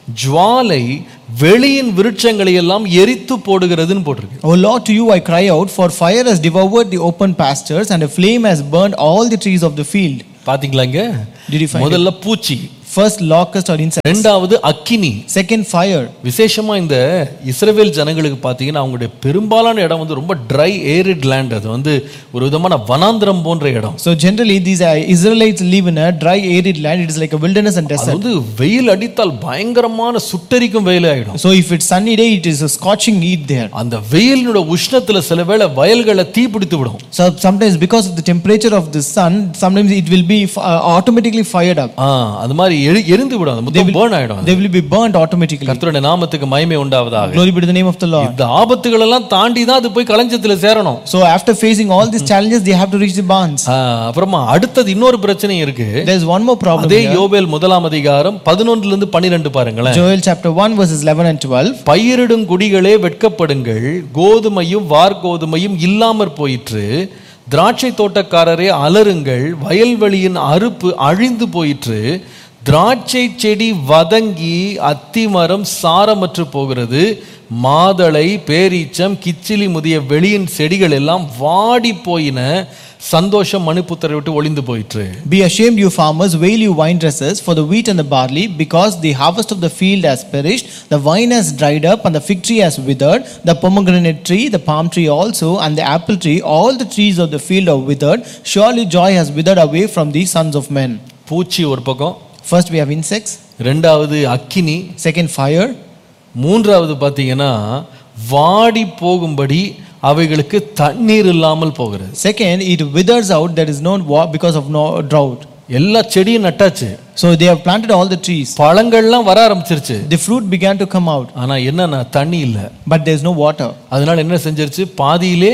ஜுவாலை வெளியின் விருட்சங்களை எல்லாம் எரித்து போடுகிறதுன்னு போட்டிருக்கு O Lord, to you I cry out, for fire has devoured the open pastures, and a flame has burned all the trees of the field. பாத்தீங்களா இங்க Did you find முதல்ல பூச்சி First, locust or insect. ரெண்டாவது அக்கினி Second, fire. விசேஷமா இந்த இஸ்ரவேல் ஜனங்களுக்கு பார்த்தீங்கன்னா அவங்களுடைய பெரும்பாலான இடம் வந்து ரொம்ப ட்ரை ஏரிட் லேண்ட் அது வந்து ஒரு விதமான வனாந்திரம் போன்ற இடம் So, generally, these uh, Israelites live in a dry, arid land. It is like a wilderness and அது desert. வந்து வெயில் அடித்தால் பயங்கரமான சுட்டரிக்கும் வெயில் ஆயிடும் So, if it's sunny day, it is a scorching heat there. அந்த வெயிலினோட உஷ்ணத்துல சில வேளை வயல்களை தீ பிடித்து விடும் So, sometimes because of the temperature of the sun, sometimes it will be uh, automatically fired up. ஆ அது மாதிரி எரி எரிந்து விடும் அது மொத்தம் பேர்ன் ஆயிடும் அது. They will be burnt automatically. கர்த்தருடைய நாமத்துக்கு மகிமை உண்டாவதாக Glory be to the name of the Lord. இந்த ஆபத்துகள் எல்லாம் தாண்டி தான் அது போய் களஞ்சத்துல சேரணும் So, after facing all these challenges, they have to reach the barns. ஆ, அப்புறமா அடுத்தது இன்னொரு பிரச்சனை இருக்கு There is one more problem. அதே here. யோபேல் முதலாம் அதிகாரம் பதினொன்றுல இருந்து பன்னிரெண்டு பாருங்களேன் Joel chapter 1, verses 11 and 12. பயிரிடும் குடிகளே வெட்கப்படுங்கள் கோதுமையும் வார்கோதுமையும் இல்லாமற் போயிற்று திராட்சை தோட்டக்காரரே அலறுங்கள் வயல்வெளியின் அறுப்பு அழிந்து போயிற்று திராட்சை செடி வதங்கி அத்திமரம் சாரமற்று போகிறது மாதளை பேரீச்சம் கிச்சிலி முதிய வெளியின் செடிகள் எல்லாம் வாடி போயின சந்தோஷம் மணிப்புத்தரை விட்டு ஒளிந்து போயிற்று Be ashamed, you farmers, wail, you vine dressers, for the wheat and the barley, because the harvest of the field has perished, the vine has dried up, and the fig tree has withered, the pomegranate tree, the palm tree also, and the apple tree, all the trees of the field are withered. Surely joy has withered away from the sons of men. பூச்சி ஒரு பக்கம் First, we have insects, ரெண்டாவது அக்கினி second, fire, மூன்றாவது பார்த்தீங்கன்னா வாடி போகும்படி அவைகளுக்கு தண்ணீர் இல்லாமல் போகிறது second, it withers out, there is no wa- because of no drought. எல்லா செடியும் நட்டாச்சு So, they have planted all the trees. பழங்கள்லாம் வர ஆரம்பிச்சிருச்சு The fruit began to come out, ஆனா என்னன்னா தண்ணி இல்லை but there is no water. அதனால என்ன செஞ்சிருச்சு பாதியிலே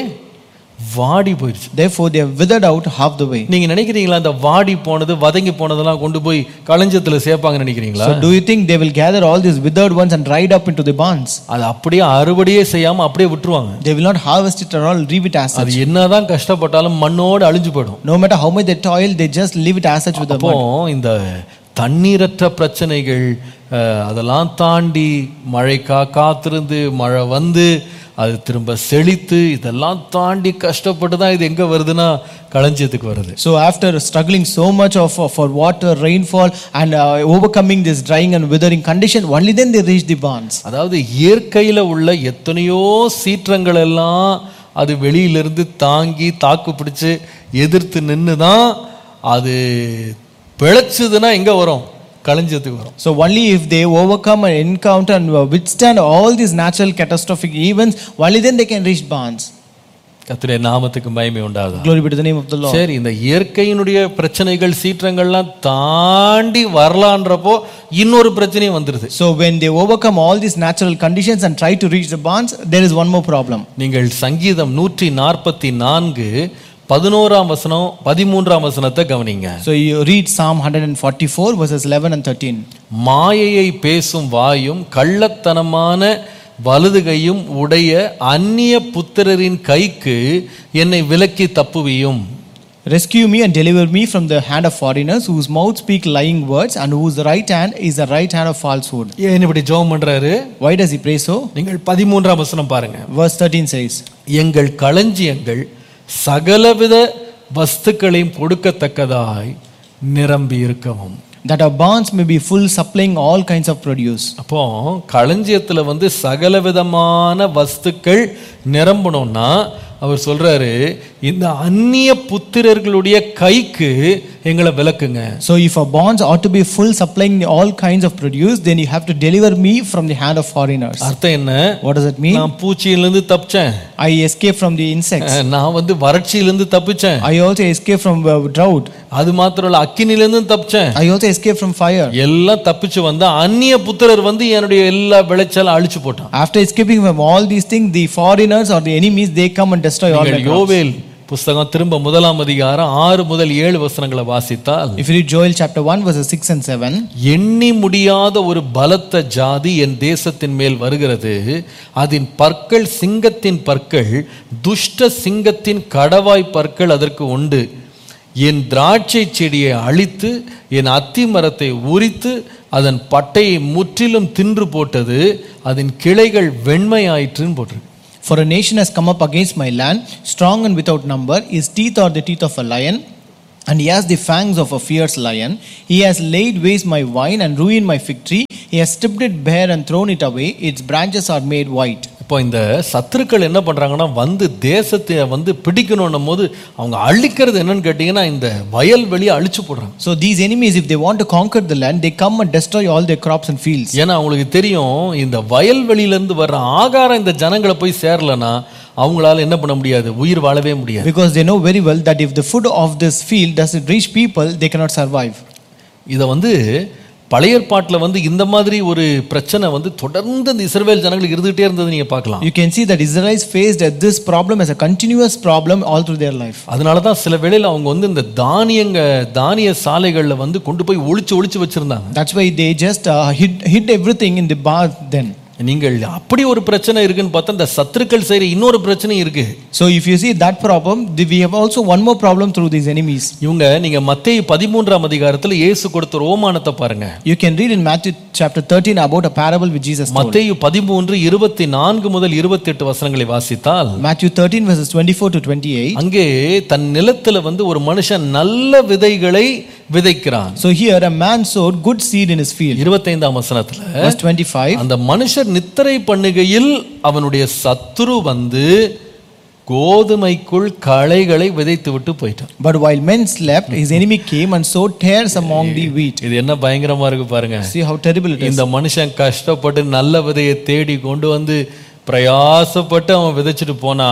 வாடி போயிடுச்சு Therefore, they have withered out half the way. நீங்க நினைக்கிறீங்களா அந்த வாடி போனது வதங்கி போனதெல்லாம் கொண்டு போய் களஞ்சத்துல சேர்ப்பாங்கன்னு நினைக்கிறீங்களா So, do you think they will gather all these withered ones and dried up into the barns? அது அப்படியே அறுவடையே செய்யாம அப்படியே விட்டுருவாங்க They will not harvest it at all, leave it as அது such. என்னதான் கஷ்டப்பட்டாலும் மண்ணோடு அழிஞ்சு போயிடும் No matter how much they toil, they just leave it as such with the அப்போ mud. இந்த தண்ணீரற்ற பிரச்சனைகள் அஹ், அதெல்லாம் தாண்டி மழைக்கா காத்திருந்து மழை வந்து அது திரும்ப செழித்து இதெல்லாம் தாண்டி கஷ்டப்பட்டு தான் இது எங்க வருதுன்னா களஞ்சியத்துக்கு வருது So, after struggling so much of for water, rainfall, and uh, overcoming this drying and withering condition, only then they reach the barns. அதாவது இயற்கையில உள்ள எத்தனையோ சீற்றங்கள் எல்லாம் அது வெளியிலிருந்து தாங்கி தாக்கு பிடிச்சு எதிர்த்து நின்று தான் அது பிழைச்சதுன்னா எங்க வரும் களஞ்சியத்துக்கு வரும் So, only if they overcome and encounter and uh, withstand all these natural catastrophic events, only then they can reach barns. கர்த்தருடைய நாமத்துக்கு மகிமை உண்டாகுது Glory be to the name of the Lord. சரி இந்த இயற்கையினுடைய பிரச்சனைகள் சீற்றங்கள்லாம் தாண்டி வரலான்றப்போ இன்னொரு பிரச்சனையும் வந்துருது So, when they overcome all these natural conditions and try to reach the barns, there is one more problem. நீங்கள் சங்கீதம் நூற்றி நாற்பத்தி நான்கு பதினோராம் வசனம் பதிமூன்றாம் வசனத்தை கவனிங்க So, you read Psalm 144, verses 11 and 13. மாயையை பேசும் வாயும் கள்ளத்தனமான வலதுகையும் உடைய அந்நிய புத்திரரின் கைக்கு என்னை விலக்கி தப்புவியும் Rescue me and deliver me from the hand of foreigners whose mouth speak lying words and whose right hand is the right hand of falsehood. ஏன் இப்படி ஜெபம் பண்றாரு Why does he pray so? நீங்கள் பதிமூன்றாம் வசனம் பாருங்க Verse 13 says, எங்கள் களஞ்சியங்கள் சகலவித வஸ்துக்களையும் கொடுக்கத்தக்கதாய் நிரம்பி இருக்கவும் that our barns may be full, supplying all kinds of produce. அப்போ களஞ்சியத்துல வந்து சகல விதமான வஸ்துக்கள் நிரம்பணும்னா அவர் சொல்றாரு இந்த அந்நிய புத்திரர்களுடைய கைக்கு எங்களை விலக்குங்க So, if our barns ought to be full, supplying all kinds of produce, then you have to deliver me from the hand of foreigners. அர்த்தம் என்ன What does it mean? நான் பூச்சியிலிருந்து தப்பிச்சேன் I escape from the insects. அஹ், நான் வந்து வறட்சியிலிருந்து தப்பிச்சேன் I also escape from uh, drought. அது மாத்திரம் இல்ல அக்கினிலிருந்து தப்பிச்சேன் I also escape from fire. எல்லாம் தப்பிச்சு வந்தா அந்நிய புத்திரர் வந்து என்னுடைய எல்லா விளைச்சலும் அழிச்சு போட்டான் After escaping from all these things, the foreigners or the enemies they come and destroy all the நீங்கள் crops. யோவேல் புஸ்தகம் திரும்ப முதலாம் அதிகாரம் ஆறு முதல் ஏழு வசனங்களை வாசித்தால் If you read Joel chapter 1, verses 6 and 7, எண்ணி முடியாத ஒரு பலத்த ஜாதி என் தேசத்தின் மேல் வருகிறது அதன் பற்கள் சிங்கத்தின் பற்கள் துஷ்ட சிங்கத்தின் கடவாய் பற்கள் அதற்கு உண்டு என் திராட்சை செடியை அழித்து என் அத்தி மரத்தை உரித்து அதன் பட்டையை முற்றிலும் தின்று போட்டது அதன் கிளைகள் வெண்மையாயிற்றுன்னு போட்டிருக்கு For a nation has come up against my land, strong and without number. His teeth are the teeth of a lion, and he has the fangs of a fierce lion. He has laid waste my vine and ruined my fig tree. He has stripped it bare and thrown it away. Its branches are made white. இப்போ இந்த சத்துருக்கள் என்ன பண்றாங்கன்னா வந்து தேசத்தை வந்து பிடிக்கணும்னும் போது அவங்க அழிக்கிறது என்னன்னு கேட்டிங்கன்னா இந்த வயல்வெளியை அழிச்சு போடுறாங்க So these enemies, if they want to conquer the land, they come and destroy all their crops and fields. ஏன்னா அவங்களுக்கு தெரியும் இந்த வயல்வெளியிலேருந்து வர்ற ஆகாரம் இந்த ஜனங்களை போய் சேரலன்னா அவங்களால என்ன பண்ண முடியாது உயிர் வாழவே முடியாது Because they know very well that if the food of this field doesn't reach people, they cannot survive. இதை வந்து பழைய ஏற்பாட்டில் வந்து இந்த மாதிரி ஒரு பிரச்சனை வந்து தொடர்ந்து இந்த இஸ்ரவேல் ஜனங்களுக்கு இருந்துகிட்டே இருந்தது நீங்க பார்க்கலாம் You can see that Israelites faced this problem as a continuous problem all through their life. அதனால தான் சில வேளையில் அவங்க வந்து இந்த தானியங்க தானிய சாலைகளில் வந்து கொண்டு போய் ஒளிச்சு ஒளிச்சு வச்சிருந்தாங்க That's why they just uh, hid, hid everything in the bar then. நீங்கள் அப்படி ஒரு பிரச்சனை இருக்குன்னு பார்த்தா இந்த சத்துருக்கள் செய்கிற இன்னொரு பிரச்சனையும் இருக்கு So if you see that problem, th- we have also one more problem through these enemies. இவங்க நீங்க மத்தேயு பதிமூன்றாம் அதிகாரத்தில் இயேசு கொடுத்த ரோமானத்தை பாருங்க You can read in Matthew chapter 13 about a parable which Jesus told. மத்தேயு பதிமூன்று இருபத்தி நான்கு முதல் இருபத்தி எட்டு வசனங்களை வாசித்தால் Matthew 13 verses 24 to 28. அங்கே தன் நிலத்துல வந்து ஒரு மனுஷன் நல்ல விதைகளை விதைக்கிறான் So here a man sowed good seed in his field. இருபத்தைந்தாம் வசனத்துல Verse 25. அந்த மனுஷர் நித்திரை பண்ணுகையில் அவனுடைய சத்துரு வந்து கோதுமைக்குள் களைகளை விதைத்து விட்டு போயிட்டான் But while men slept, his enemy came and sowed tares among the wheat. இது என்ன பயங்கரமா இருக்கு பாருங்க See how terrible it is. இந்த மனுஷன் கஷ்டப்பட்டு நல்ல விதையை தேடி கொண்டு வந்து பிரயாசப்பட்டு அவன் விதைச்சிட்டு போனா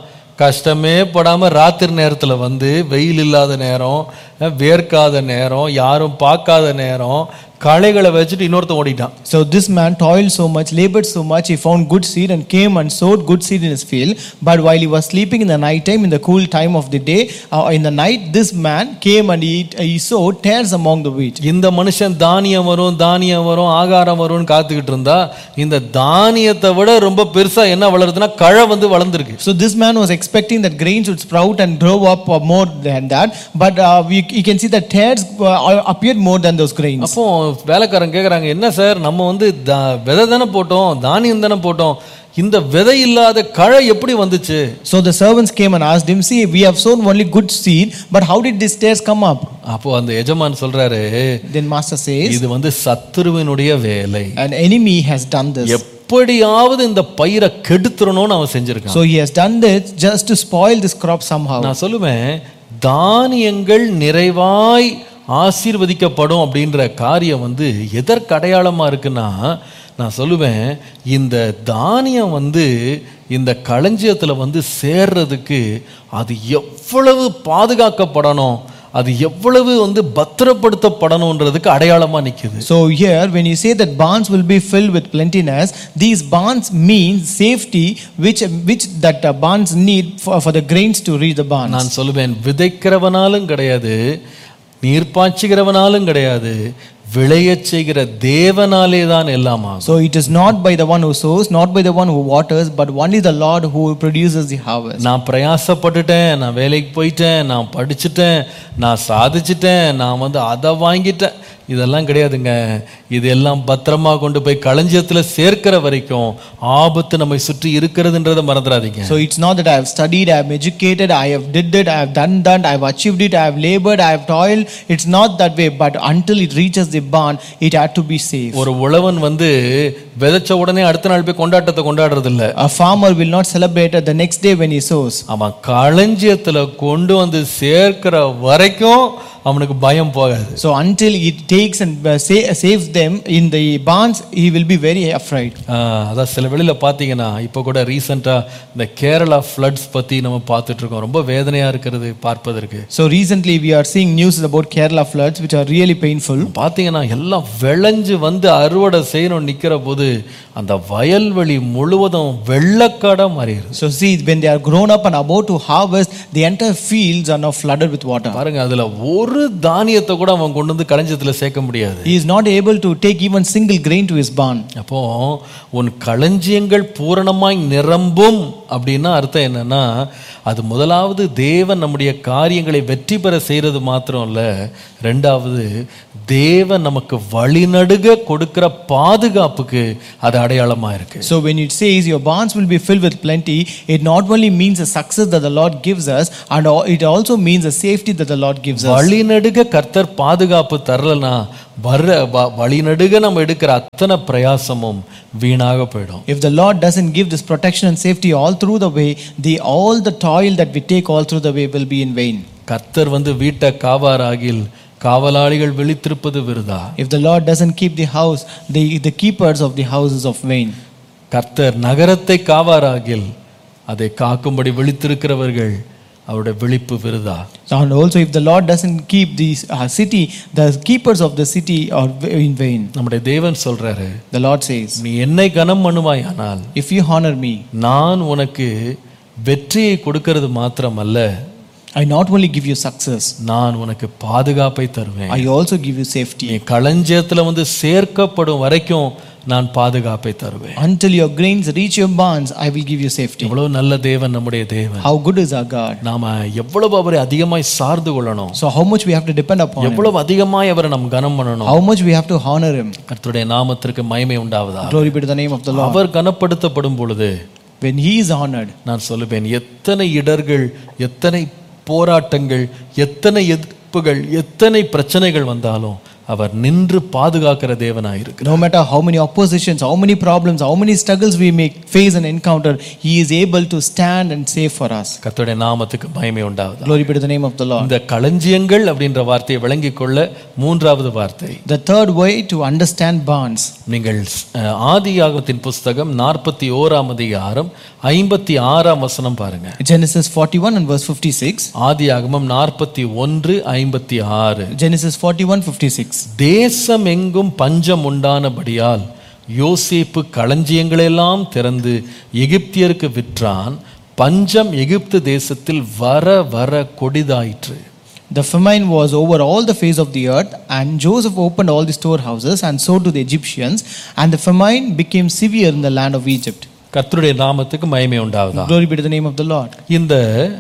கஷ்டமே படாம ராத்திரி நேரத்துல வந்து வெயில் இல்லாத நேரம் அஹ், வேர்க்காத நேரம் யாரும் பார்க்காத நேரம் களைகளை வச்சுட்டு இன்னொருத்தன் ஓடிட்டான் So this man toiled so much, labored so much, he found good seed and came and sowed good seed in his field. But while he was sleeping in the night time, in the cool time of the day, uh, in the night, this man came and he, he sowed tares among the wheat. இந்த மனுஷன் தானியம் வரும் தானியம் வரும் ஆகாரம் வரும்னு காத்துக்கிட்டு இருந்தா இந்த தானியத்தை விட ரொம்ப பெருசா என்ன வளருதுன்னா கழை வந்து வளர்ந்துருக்கு So this man was expecting that grains would sprout and grow up uh, more than that. But uh, we, you can see that tares uh, appeared more than those grains. அப்போ வேலைக்காரன் கேக்குறாங்க என்ன சார் நம்ம வந்து தா- விதை தானே போட்டோம் தானியம் தானே போட்டோம் இந்த விதை இல்லாத கழை எப்படி வந்துச்சு So the servants came and asked him, See, we have sown only good seed, but how did these tares come up? அப்போ அந்த எஜமான் சொல்றாரு Then master says, இது வந்து சத்துருவினுடைய வேலை An enemy has done this. எப்படியாவது இந்த பயிரை கெடுத்துறணும்னு அவன் செஞ்சிருக்கான் So he has done this just to spoil this crop somehow. நான் சொல்லுவேன் தானியங்கள் நிறைவாய் ஆசீர்வதிக்கப்படும் அப்படின்ற காரியம் வந்து எதற்கு அடையாளமா இருக்குன்னா நான் சொல்லுவேன் இந்த தானியம் வந்து இந்த களஞ்சியத்துல வந்து சேர்றதுக்கு அது எவ்வளவு பாதுகாக்கப்படணும் அது எவ்வளவு வந்து பத்திரப்படுத்தப்படணுன்றதுக்கு அடையாளமா நிக்குது So here, when you say that barns will be filled with plentiness, these barns mean safety, which which that uh, barns need for, for the grains to reach the barns. நான் சொல்லுவேன் விதைக்கிறவனாலும் கிடையாது நீர் பாய்ச்சுகிறவனாலும் கிடையாது விளையச் செய்கிற தேவனாலே தான் எல்லாம் ஆகும் So it is not by the one who sows, not by the one who waters, but only the Lord who produces the harvest. நான் பிரயாசப்பட்டுட்டேன் நான் வேலைக்கு போயிட்டேன் நான் படிச்சுட்டேன் நான் சாதிச்சிட்டேன் நான் வந்து அதை வாங்கிட்டேன் இதெல்லாம் கிடையாதுங்க இது எல்லாம் பத்திரமா கொண்டு போய் களஞ்சியத்துல சேர்க்கிற வரைக்கும் ஆபத்து நம்மை சுற்றி இருக்கிறதுன்றதை மறந்துடாதீங்க So it's not that I have studied, I have educated, I have did it, I have done that, I have achieved it, I have labored, I have toiled. It's not that way, but until it reaches the barn, it had to be safe. ஒரு உழவன் வந்து விதைச்ச உடனே அடுத்த நாள் போய் கொண்டாட்டத்தை கொண்டாடுறது இல்ல A farmer will not celebrate it the next day when he sows. அவன் களஞ்சியத்துல கொண்டு வந்து சேர்க்கிற வரைக்கும் அவனுக்கு பயம் போகாது So until it takes and uh, sa- saves them in the barns, he will be very afraid. ஆஹ், அதான் சில வெளியில பார்த்தீங்கன்னா இப்போ கூட ரீசெண்டாக இந்த கேரளா ஃப்ளட்ஸ் பற்றி நம்ம பார்த்துட்டு இருக்கோம் ரொம்ப வேதனையா இருக்கிறது பார்ப்பதற்கு So recently we are seeing news about Kerala floods, which are really painful. பார்த்தீங்கன்னா எல்லாம் விளைஞ்சு வந்து அறுவடை செய்யணும் நிற்கிற போது அந்த வயல்வெளி முழுவதும் வெள்ளக்காடா மாறிடுது So see, when they are grown up and about to harvest, the entire fields are now flooded with water. பாருங்க அதுல ஒரு தானியத்தை கூட அவன் கொண்டு வந்து களஞ்சியத்துல சேர்க்க முடியாது He is not able to take even single grain to his barn. அப்போ உன் களஞ்சியங்கள் பூரணமாய் நிரம்பும் அப்படின்னா அர்த்தம் என்னன்னா அது முதலாவது தேவன் நம்முடைய காரியங்களை வெற்றி பெற செய்யறது மாத்திரம் இல்ல ரெண்டாவது தேவன் நமக்கு வழிநடுக கொடுக்கிற பாதுகாப்புக்கு அது அடையாளமா இருக்கு So when it says your barns will be filled with plenty, it not only means the success that the Lord gives us, and al- it also means the safety that the Lord gives us. வழிநடுக கர்த்தர் பாதுகாப்பு தரலனா வர்ற வ- வழிநடுக நம்ம எடுக்கிற அத்தனை பிரயாசமும் வீணாக போயிடும் If the Lord doesn't give this protection and safety all through the way, the all the toil that we take all through the way will be in vain. கர்த்தர் வந்து வீட்டை காவாராகில் காவலாளிகள் விழித்திருப்பது விருதா If the Lord doesn't keep the house, the, the keepers of the house is of vain. கர்த்தர் நகரத்தை காவாராகில் அதை காக்கும்படி விழித்திருக்கிறவர்கள் அவருடைய விழிப்பு விருதா And also, if the Lord doesn't keep the uh, city, the keepers of the city are in vain. நம்முடைய தேவன் சொல்றாரு The Lord says, நீ என்னை கனம் பண்ணுவாயானால் If you honor me, நான் உனக்கு வெற்றியை கொடுக்கிறது மாத்திரமல்ல I not only give you success, நான் உனக்கு பாதுகாப்பை தருவேன் I also give you நீ safety. களஞ்சியத்துல வந்து சேர்க்கப்படும் வரைக்கும் நான் பாதுகாப்பை தருவேன் Until your grains reach your barns, I will give you safety. எவ்வளவு நல்ல தேவன் நம்முடைய தேவன் How good is our God? நாம எவ்வளவு அவரை அதிகமாய் சார்ந்து கொள்ளணும் So, how much we have to depend upon Him? எவ்வளவு அதிகமாய் அவரை நாம் கனம் பண்ணணும் How much we have to honor Him? கர்த்தருடைய நாமத்திற்கு மகிமை உண்டாவதா Glory be to the name of the Lord. அவர் கனப்படுத்தப்படும் பொழுது When He is honored, நான் சொல்லுவேன் எத்தனை இடர்கள் எத்தனை போராட்டங்கள் எத்தனை எதிர்ப்புகள் எத்தனை பிரச்சனைகள் வந்தாலும் அவர் நின்று பாதுகாக்கிற தேவனாயிருக்கிறார் no matter how many oppositions, how many problems, how many struggles we may face and encounter, He is able to stand and save for us. கர்த்தருடைய நாமத்துக்கு மகிமை உண்டாவதா Glory be to the name of the Lord. இந்த களஞ்சியங்கள் அப்படின்ற வார்த்தையை விளங்கிக் கொள்ள மூன்றாவது வார்த்தை The third way to understand barns. நீங்கள் அஹ், ஆதியாகமத்தின் புஸ்தகம் நாற்பத்தி ஓராம் அதிகாரம் ஐம்பத்தி ஆறாம் வசனம் பாருங்க Genesis 41 and verse 56. ஆதியாகமம் நாற்பத்தி ஒன்று ஐம்பத்தி ஆறு Genesis 41 56. தேசம் எங்கும் பஞ்சம் உண்டானபடியால் யோசேப்பு களஞ்சியங்களெல்லாம் திறந்து எகிப்தியருக்கு விற்றான் பஞ்சம் எகிப்து தேசத்தில் வர வர கொடிதாயிற்று The famine was over all the face of the earth, and Joseph opened all the storehouses and sold to the Egyptians, and the famine became severe in the land of Egypt. கர்த்தருடைய நாமத்துக்கு மகிமை உண்டாவதா Glory be to the name of the Lord. இந்த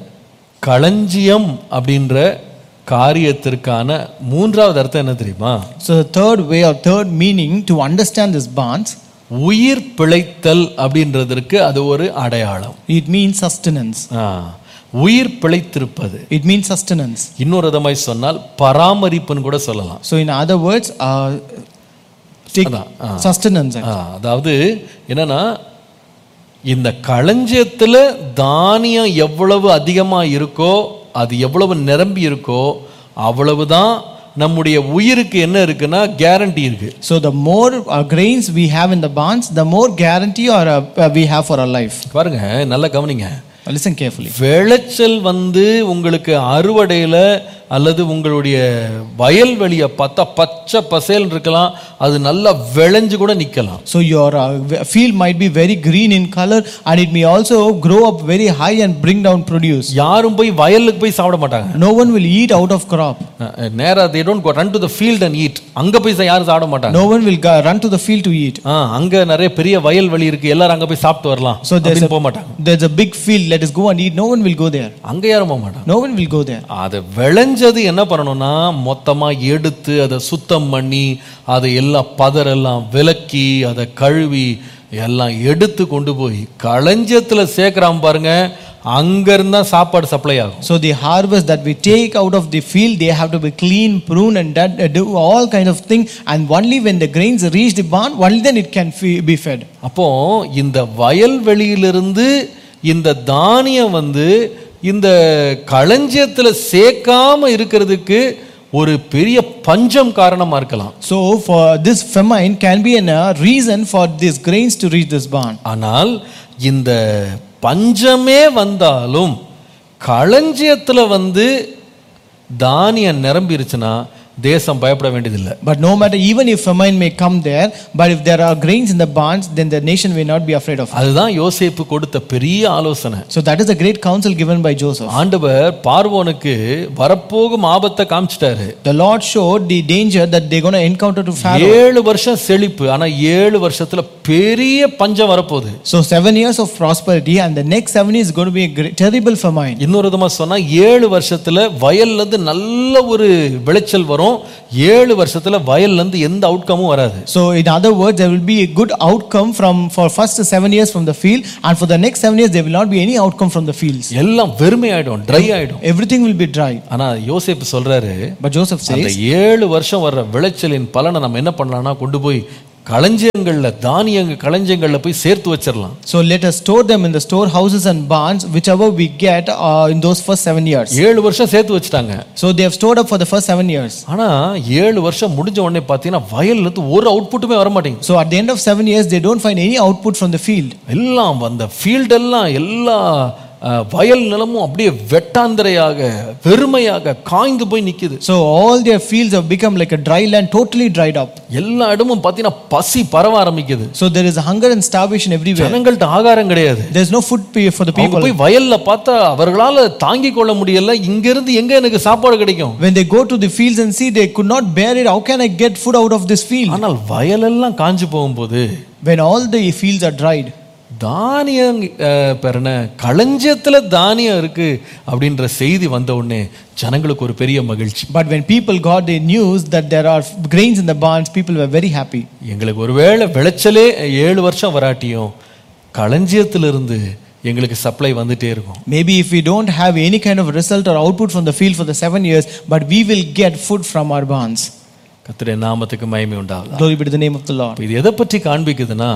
களஞ்சியம் அப்படின்ற காரியத்திற்கான மூன்றாவது அர்த்தம் என்ன தெரியுமா So, the third way or third meaning to understand this barns, உயிர் பிழைத்தல் அப்படின்றதற்கு அது ஒரு அடையாளம் it means sustenance. ஆ, உயிர் பிழைத்திருப்பது It means sustenance. இன்னொரு விதமாய் சொன்னால் பராமரிப்புன்னு கூட சொல்லலாம் So, in other words, uh, take அதான், ஆ. sustenance. ஆ, அதாவது என்னன்னா இந்த களஞ்சியத்துல தானியம் எவ்வளவு அதிகமா இருக்கோ அது எவ்வளவு நிரம்பி இருக்கோ அவ்வளவுதான் நம்முடைய உயிருக்கு என்ன இருக்குன்னா கேரண்டி இருக்கு So, the more uh, grains we have in the barns, the more guarantee or uh, uh, we have for our life. பாருங்க நல்லா கவனிங்க Listen carefully. விளைச்சல் வந்து உங்களுக்கு அறுவடையில அல்லது உங்களுடைய வயல்வெளியை பார்த்தா பச்சை பசேல் இருக்கலாம் அது நல்லா விளைஞ்சு கூட நிக்கலாம் So your uh, w- field might be very green in color and it may also grow up very high and bring down produce. யாரும் போய் வயலுக்கு போய் சாப்பிட மாட்டாங்க No one will eat out of crop. அஹ் நேரா they don't go run to the field and eat அங்க போய் சா- யாரும் சாப்பிட மாட்டாங்க No one will go, run to the field to eat. ஆ, அங்க நிறைய பெரிய வயல்வெளி இருக்கு எல்லாரும் அங்க போய் சாப்பிட்டு வரலாம் So there's அப்படின்னு a, போக மாட்டாங்க there's a big field, let us go and eat. No one will go there. அங்க யாரும் போக மாட்டாங்க No one will go there. அது விளைஞ்சு களைஞ்சது என்ன பண்ணணும்னா மொத்தமா எடுத்து அதை சுத்தம் பண்ணி அதை எல்லாம் பதரெல்லாம் விலக்கி அதை கழுவி எல்லாம் எடுத்து கொண்டு போய் களஞ்சத்துல சேர்க்குறான் பாருங்க அங்க இருந்தா சாப்பாடு சப்ளை ஆகும் So the harvest that we take out of the field, they have to be clean, prune, and that, uh, do all kind of thing. And only when the grains reach the barn, only then it can fe- be fed. அப்போ இந்த வயல்வெளியிலிருந்து இந்த தானியம் வந்து இந்த களஞ்சியத்துல சேர்க்காம இருக்கிறதுக்கு ஒரு பெரிய பஞ்சம் காரணமா இருக்கலாம் So for this famine can be a reason for these grains to reach this barn. ஆனால் இந்த பஞ்சமே வந்தாலும் களஞ்சியத்துல வந்து தானியம் நிரம்பிருச்சுன்னா தேசம் பயப்பட வேண்டியதில்லை But no matter, even if famine may come there, but if there are grains in the barns, then the nation may not be afraid of it. அதுதான் யோசேப்பு கொடுத்த பெரிய ஆலோசனை So that is a great counsel given by Joseph. ஆண்டவர் பார்வோனுக்கு வரப்போகும் ஆபத்தை காமிச்சிட்டாரு The Lord showed the danger that they're going to encounter to Pharaoh. ஏழு வருஷம் செழிப்பு ஆனா ஏழு வருஷத்துல பெரிய பஞ்சம் வரப்போகுது So seven years of prosperity, and the next seven years is going to be a great, terrible famine. இன்னொரு விதமா சொன்னா ஏழு வருஷத்துல வயல்ல இருந்து நல்ல ஒரு விளைச்சல் வரும் ஏழு வருஷத்துல வயல்ல இருந்து எந்த அவுட்கமும் வராது So in other words, there will be a good outcome from for first seven years from the field, and for the next seven years there will not be any outcome from the fields. எல்லாம் வெறுமை ஆயிடும் try ஆயிடும் Everything will be dry. ஆனா யோசேப்பு சொல்றாரு But Joseph அந்த says, ஏழு வருஷம் வர்ற விளைச்சலின் பலனை நம்ம என்ன பண்ணலாம்னா கொண்டு போய் களஞ்சியங்கள்ல தானியங்க களஞ்சியங்கள்ல போய் சேர்த்து வச்சிடலாம் so let us store them in the storehouses and barns, whichever we get uh, in those first seven years. ஏழு வருஷம் சேர்த்து வச்சுட்டாங்க So they have stored up for the first seven years. ஆனா ஏழு வருஷம் முடிஞ்ச உடனே பார்த்தீங்கன்னா வயல்ல இருந்து ஒரு அவுட்புட்டுமே வர மாட்டேங்குது So at the end of seven years, they don't find any output from the field. எல்லாம் அந்த ஃபீல்ட் எல்லாம் எல்லா அஹ், வயல் நிலமும் அப்படியே வெட்டாந்தரையாக வெறுமையாக காய்ந்து போய் நிக்குது So all their fields have become like a dry land, totally dried up. எல்லா இடமும் பார்த்தீங்கன்னா பசி பரவ ஆரம்பிக்குது So there is hunger and starvation everywhere. ஜனங்கள்ட்ட ஆகாரம் கிடையாது There's no food pe- for the அவங்க people. போய் வயல்ல பார்த்தா அவர்களால தாங்கிக் கொள்ள முடியல இங்க இருந்து எங்க எனக்கு சாப்பாடு கிடைக்கும் When they go to the fields and see they could not bear it, how can I get food out of this field? ஆனால் வயலெல்லாம் காஞ்சு போகும்போது When all the fields are dried. தானியம் அஹ், பெறன களஞ்சியத்துல தானியம் இருக்கு அப்படின்ற செய்தி வந்த உடனே ஜனங்களுக்கு ஒரு பெரிய மகிழ்ச்சி But when people got the news that there are grains in the barns, people were very happy. எங்களுக்கு ஒருவேளை விளைச்சலே ஏழு வருஷம் வராட்டியும் களஞ்சியத்திலிருந்து எங்களுக்கு சப்ளை வந்துட்டே இருக்கும் Maybe if we don't have any kind of result or output from the field for the seven years, but we will get food from our barns. கர்த்தருடைய நாமத்துக்கு மகிமை உண்டாகுதா Glory be to the name of the Lord. அப்ப இது எதை பற்றி காண்பிக்குதுன்னா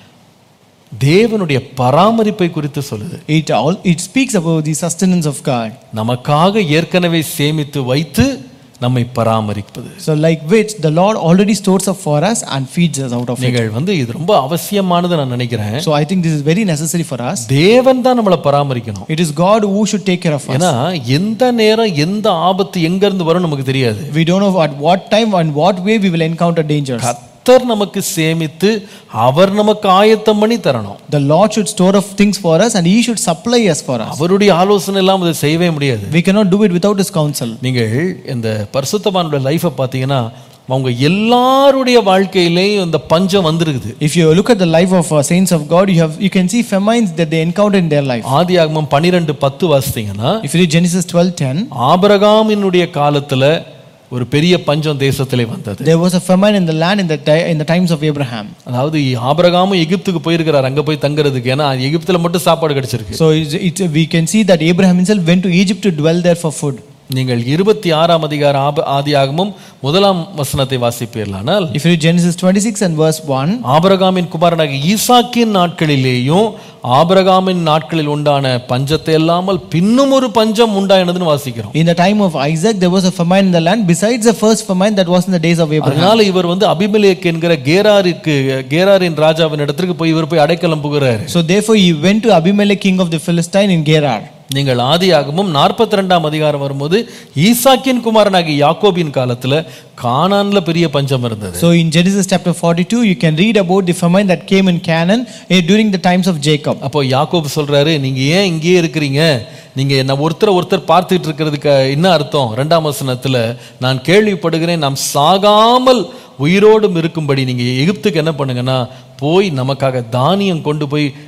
தேவனுடைய பராமரிப்பை குறித்து சொல்லுது It all it speaks about the sustenance of God. நமக்காக ஏற்கனவே சேமித்து வைத்து நம்மை பராமரிப்பது So like which the Lord already stores up for us and feeds us out of it. நீங்கள் வந்து இது ரொம்ப அவசியமானது நான் நினைக்கிறேன் So I think this is very necessary for us. தேவன் தான் நம்மளை பராமரிக்கணும் It is God who should take care of us. ஏன்னா எந்த நேரம் எந்த ஆபத்து எங்க இருந்து வரும் நமக்கு தெரியாது We don't know at what time and what way we will encounter dangers. கர்த்தர் நமக்கு சேமித்து அவர் நமக்கு ஆயத்தம் பண்ணி தரணும் The Lord should store up things for us and He should supply us for us. அவருடைய ஆலோசனை எல்லாம் அதை செய்யவே முடியாது We cannot do it without His counsel. நீங்கள் இந்த பரிசுத்தமானுடைய லைஃப்பை பார்த்தீங்கன்னா அவங்க எல்லாருடைய வாழ்க்கையிலையும் இந்த பஞ்சம் வந்திருக்குது If you look at the life of uh, saints of God, you have you can see famines that they encounter in their life. ஆதியாகமம் பன்னிரெண்டு பத்து வாசித்தீங்கன்னா If you read Genesis 12:10, ஆபிரகாமினுடைய காலத்துல ஒரு பெரிய பஞ்சம் தேசத்திலே வந்தது there was a famine in the land in the ti- in the times of Abraham. அதாவது ஆபிரகாமும் எகிப்துக்கு போயிருக்கிறார் அங்க போய் தங்குறதுக்கு ஏன்னா எகிப்துல மட்டும் சாப்பாடு கிடைச்சிருக்கு So it's, it's, we can see that Abraham himself went to Egypt to dwell there for food. நீங்கள் இருபத்தி ஆறாம் அதிகார ஆப ஆதியாகமும் முதலாம் வசனத்தை வாசிப்பீர்களானால் If you read Genesis 26 and verse 1, ஆபிரகாமின் குமாரனாக ஈசாக்கின் நாட்களிலேயும் ஆபிரகாமின் நாட்களில் உண்டான பஞ்சத்தை இல்லாமல் பின்னும் ஒரு பஞ்சம் உண்டாயினதுன்னு வாசிக்கிறோம் in the time of Isaac, there was a famine in the land besides the first famine that was in the days of Abraham. அதனால இவர் வந்து அபிமெலேக் என்கிற கேராருக்கு கேராரின் ராஜாவின் இடத்திற்கு போய் இவர் போய் அடைக்கலம் புகிறாரு So therefore he went to Abimelech king of the Philistine in Gerar. நீங்கள் ஆதியாகமும் நாற்பத்தி ரெண்டாம் அதிகாரம் வரும்போது ஈசாக்கின் குமாரனாகிய யாக்கோபின் காலத்துல கானான்ல பெரிய பஞ்சம் இருந்தது So in Genesis chapter 42, you can read about the famine that came in Canaan eh, during the times of Jacob. அப்போ யாக்கோபு சொல்றாரு நீங்க ஏன் இங்கேயே இருக்கிறீங்க நீங்க என்ன ஒருத்தர் ஒருத்தர் பார்த்துட்டு இருக்கிறதுக்கு என்ன அர்த்தம் ரெண்டாம் வசனத்துல நான் கேள்விப்படுகிறேன் நாம் சாகாமல் உயிரோடும் இருக்கும்படி நீங்க எகிப்துக்கு என்ன பண்ணுங்கன்னா போய் நமக்காக தானியம் கொண்டு போய்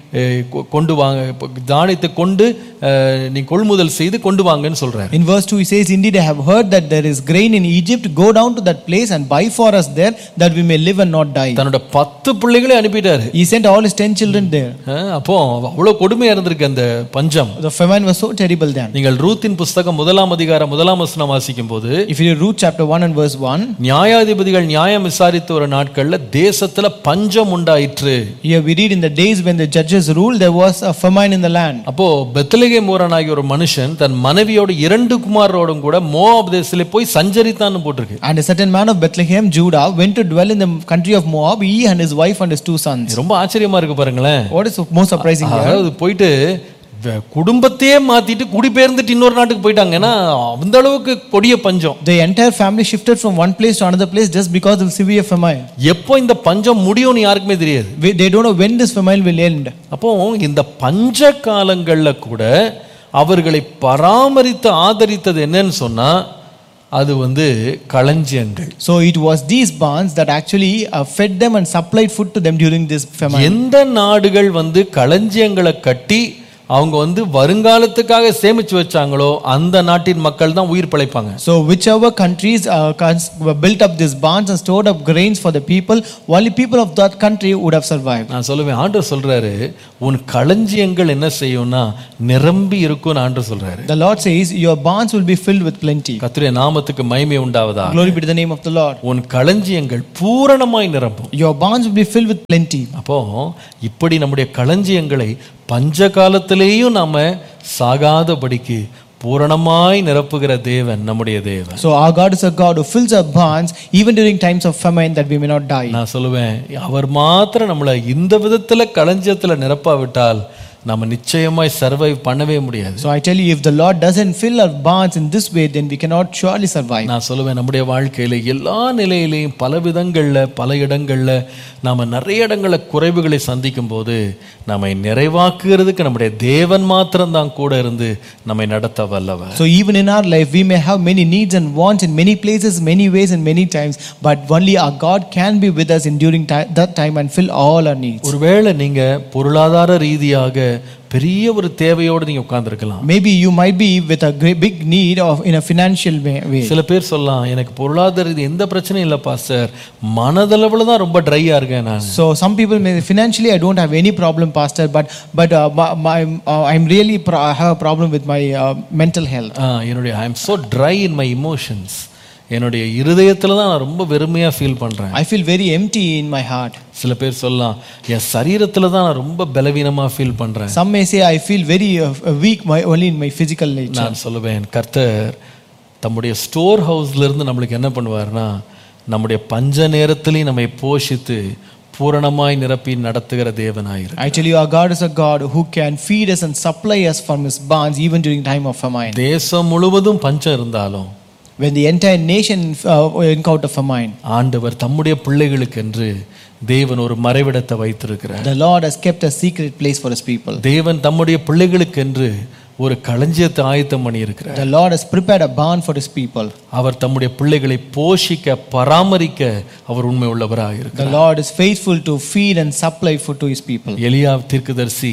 அஹ், கொ- கொண்டு வாங்க இப்போ தானியத்தை கொண்டு அஹ், நீ கொள்முதல் செய்து கொண்டு வாங்கன்னு சொல்றாரு In verse 2, he says, Indeed, I have heard that there is grain in Egypt. Go down to that place and buy for us there, that we may live and not die. தன்னோட பத்து பிள்ளைகளை அனுப்பிட்டாரு He sent all his ten children there. அஹ், அப்போ அவ்வளவு கொடுமையா இருந்திருக்கு அந்த பஞ்சம் The famine was so terrible then. நீங்கள் ரூத்தின் புஸ்தகம் முதலாம் அதிகாரம் முதலாம் வசனம் வாசிக்கும் போது If you read Ruth chapter 1 and verse 1, நியாயாதிபதிகள் நியாயம் விசாரித்த ஒரு நாட்கள்ல தேசத்துல பஞ்சம் உண்டாயிற்று here we read in the days when the judges ruled, there was a famine in the land. அப்போ பெத்லகே மூரனாகிய ஒரு மனுஷன் தன் மனைவியோட இரண்டு குமாரோடும் கூட மோவாப் தேசத்திலே போய் சஞ்சரித்தான்னு போட்டிருக்கு And a certain man of Bethlehem, Judah, went to dwell in the country of Moab, he and his wife and his two sons. இது ரொம்ப ஆச்சரியமா இருக்கு பாருங்களேன் What is most surprising here? அதாவது போயிட்டு வ- குடும்பத்தையே மாத்திட்டு குடிபெயர்ந்துட்டு இன்னொரு நாட்டுக்கு போயிட்டாங்க ஏன்னா அந்த அளவுக்கு கொடிய பஞ்சம் The entire family shifted from one place to another place just because of severe famine. எப்போ இந்த பஞ்சம் முடியும்னு யாருக்குமே தெரியாது We- They don't know when this famine will end. அப்போ இந்த பஞ்ச காலங்கள்ல கூட அவர்களை பராமரித்து ஆதரித்தது என்னன்னு சொன்னா அது வந்து களஞ்சியங்கள் So it was these barns that actually uh, fed them and supplied food to them during this famine. எந்த நாடுகள் வந்து களஞ்சியங்களை கட்டி அவங்க வந்து வருங்காலத்துக்காக சேமிச்சு வச்சாங்களோ அந்த நாட்டின் மக்கள் தான் உயிர் பிழைப்பாங்க So whichever countries uh, cons- were built up these barns and stored up grains for the people, only people of that country would have survived. நான் சொல்லுவேன் ஆண்டவர் சொல்றாரு உன் களஞ்சியங்கள் என்ன செய்யும்னா நிரம்பி இருக்கும்னு ஆண்டவர் சொல்றாரு The Lord says, Your barns will be filled with plenty. கர்த்தருடைய நாமத்துக்கு மகிமை உண்டாவதா Glory be to the name of the Lord. உன் களஞ்சியங்கள் பூரணமாய் நிரம்பும் Your barns will be filled with plenty. அப்போ இப்படி நம்முடைய களஞ்சியங்களை பஞ்ச காலத்திலேயும் நாம சாகாதபடிக்கு பூரணமாய் நிரப்புகிற தேவன் நம்முடைய தேவன் So our God is a God who fills our barns even during times of famine that we may not die. நான் சொல்லுவேன் அவர் மாத்திரம் நம்மளை இந்த விதத்துல களஞ்சியத்துல நிரப்பாவிட்டால் நம்ம நிச்சயமாய் சர்வைவ் பண்ணவே முடியாது So I tell you, if the Lord doesn't fill our barns in this way, then we cannot surely survive. நான் சொல்லுவேன் நம்முடைய வாழ்க்கையில எல்லா நிலையிலையும் பல விதங்கள்ல பல இடங்கள்ல நாம நிறைய இடங்கள்ல குறைவுகளை சந்திக்கும் போது நம்மை நிறைவாக்குகிறதுக்கு நம்முடைய தேவன் மாத்திரம் தான் கூட இருந்து நம்மை நடத்த வல்லவர் So even in our life, we may have many needs and wants in many places, many ways, and many times, but only our God can be with us in during ti- that time and fill all our needs. ஒருவேளை நீங்க பொருளாதார ரீதியாக பெரிய ஒரு தேவையோடு நீங்க உட்கார்ந்திருக்கலாம் Maybe you might be with a great big need of in a financial way. way. சில பேர் சொல்லலாம் எனக்கு பொருளாதார ரீதி எந்த பிரச்சனையும் இல்லை பாஸ்டர் மனதளவுல தான் ரொம்ப ட்ரையா இருக்கேன் நான் So some people may financially I don't have any problem, pastor, but but uh, my, my uh, I'm really pro- I have a problem with my uh, mental health. ஆ, என்னுடைய I am so dry in my emotions என்னுடைய இருதயத்துல தான் நான் ரொம்ப வெறுமையா feel பண்றேன் I feel very empty in my heart. சில பேர் சொல்லலாம் என் சரீரத்துல தான் நான் ரொம்ப பலவீனமா ஃபீல் பண்றேன் Some may say I feel very uh, weak my, only in my physical nature. நான் சொல்லுவேன் கர்த்தர் தம்முடைய ஸ்டோர் ஹவுஸ்ல இருந்து நம்மளுக்கு என்ன பண்ணுவார்னா நம்முடைய பஞ்ச நேரத்திலையும் நம்மை போஷித்து பூரணமாய் நிரப்பி நடத்துகிற தேவனாயிரு I tell you, our God is a God who can feed us and supply us from His barns even during time of famine. தேசம் முழுவதும் பஞ்சம் இருந்தாலும் When the entire nation uh, encounter famine, ஆண்டவர் தம்முடைய பிள்ளைகளுக்கென்று தேவன் ஒரு மறைவிடத்தை வைத்திருக்கிறார் the Lord has kept a secret place for His people. தேவன் தம்முடைய பிள்ளைகளுக்கென்று ஒரு களஞ்சியத்தை ஆயத்தம் பண்ணியிருக்கிறார் The Lord has prepared a barn for His people. அவர் தம்முடைய பிள்ளைகளை போஷிக்க பராமரிக்க அவர் உண்மை உள்ளவராக The இருக்கிறார் Lord is faithful to feed and supply food to His people. எலியா தீர்க்கதரிசி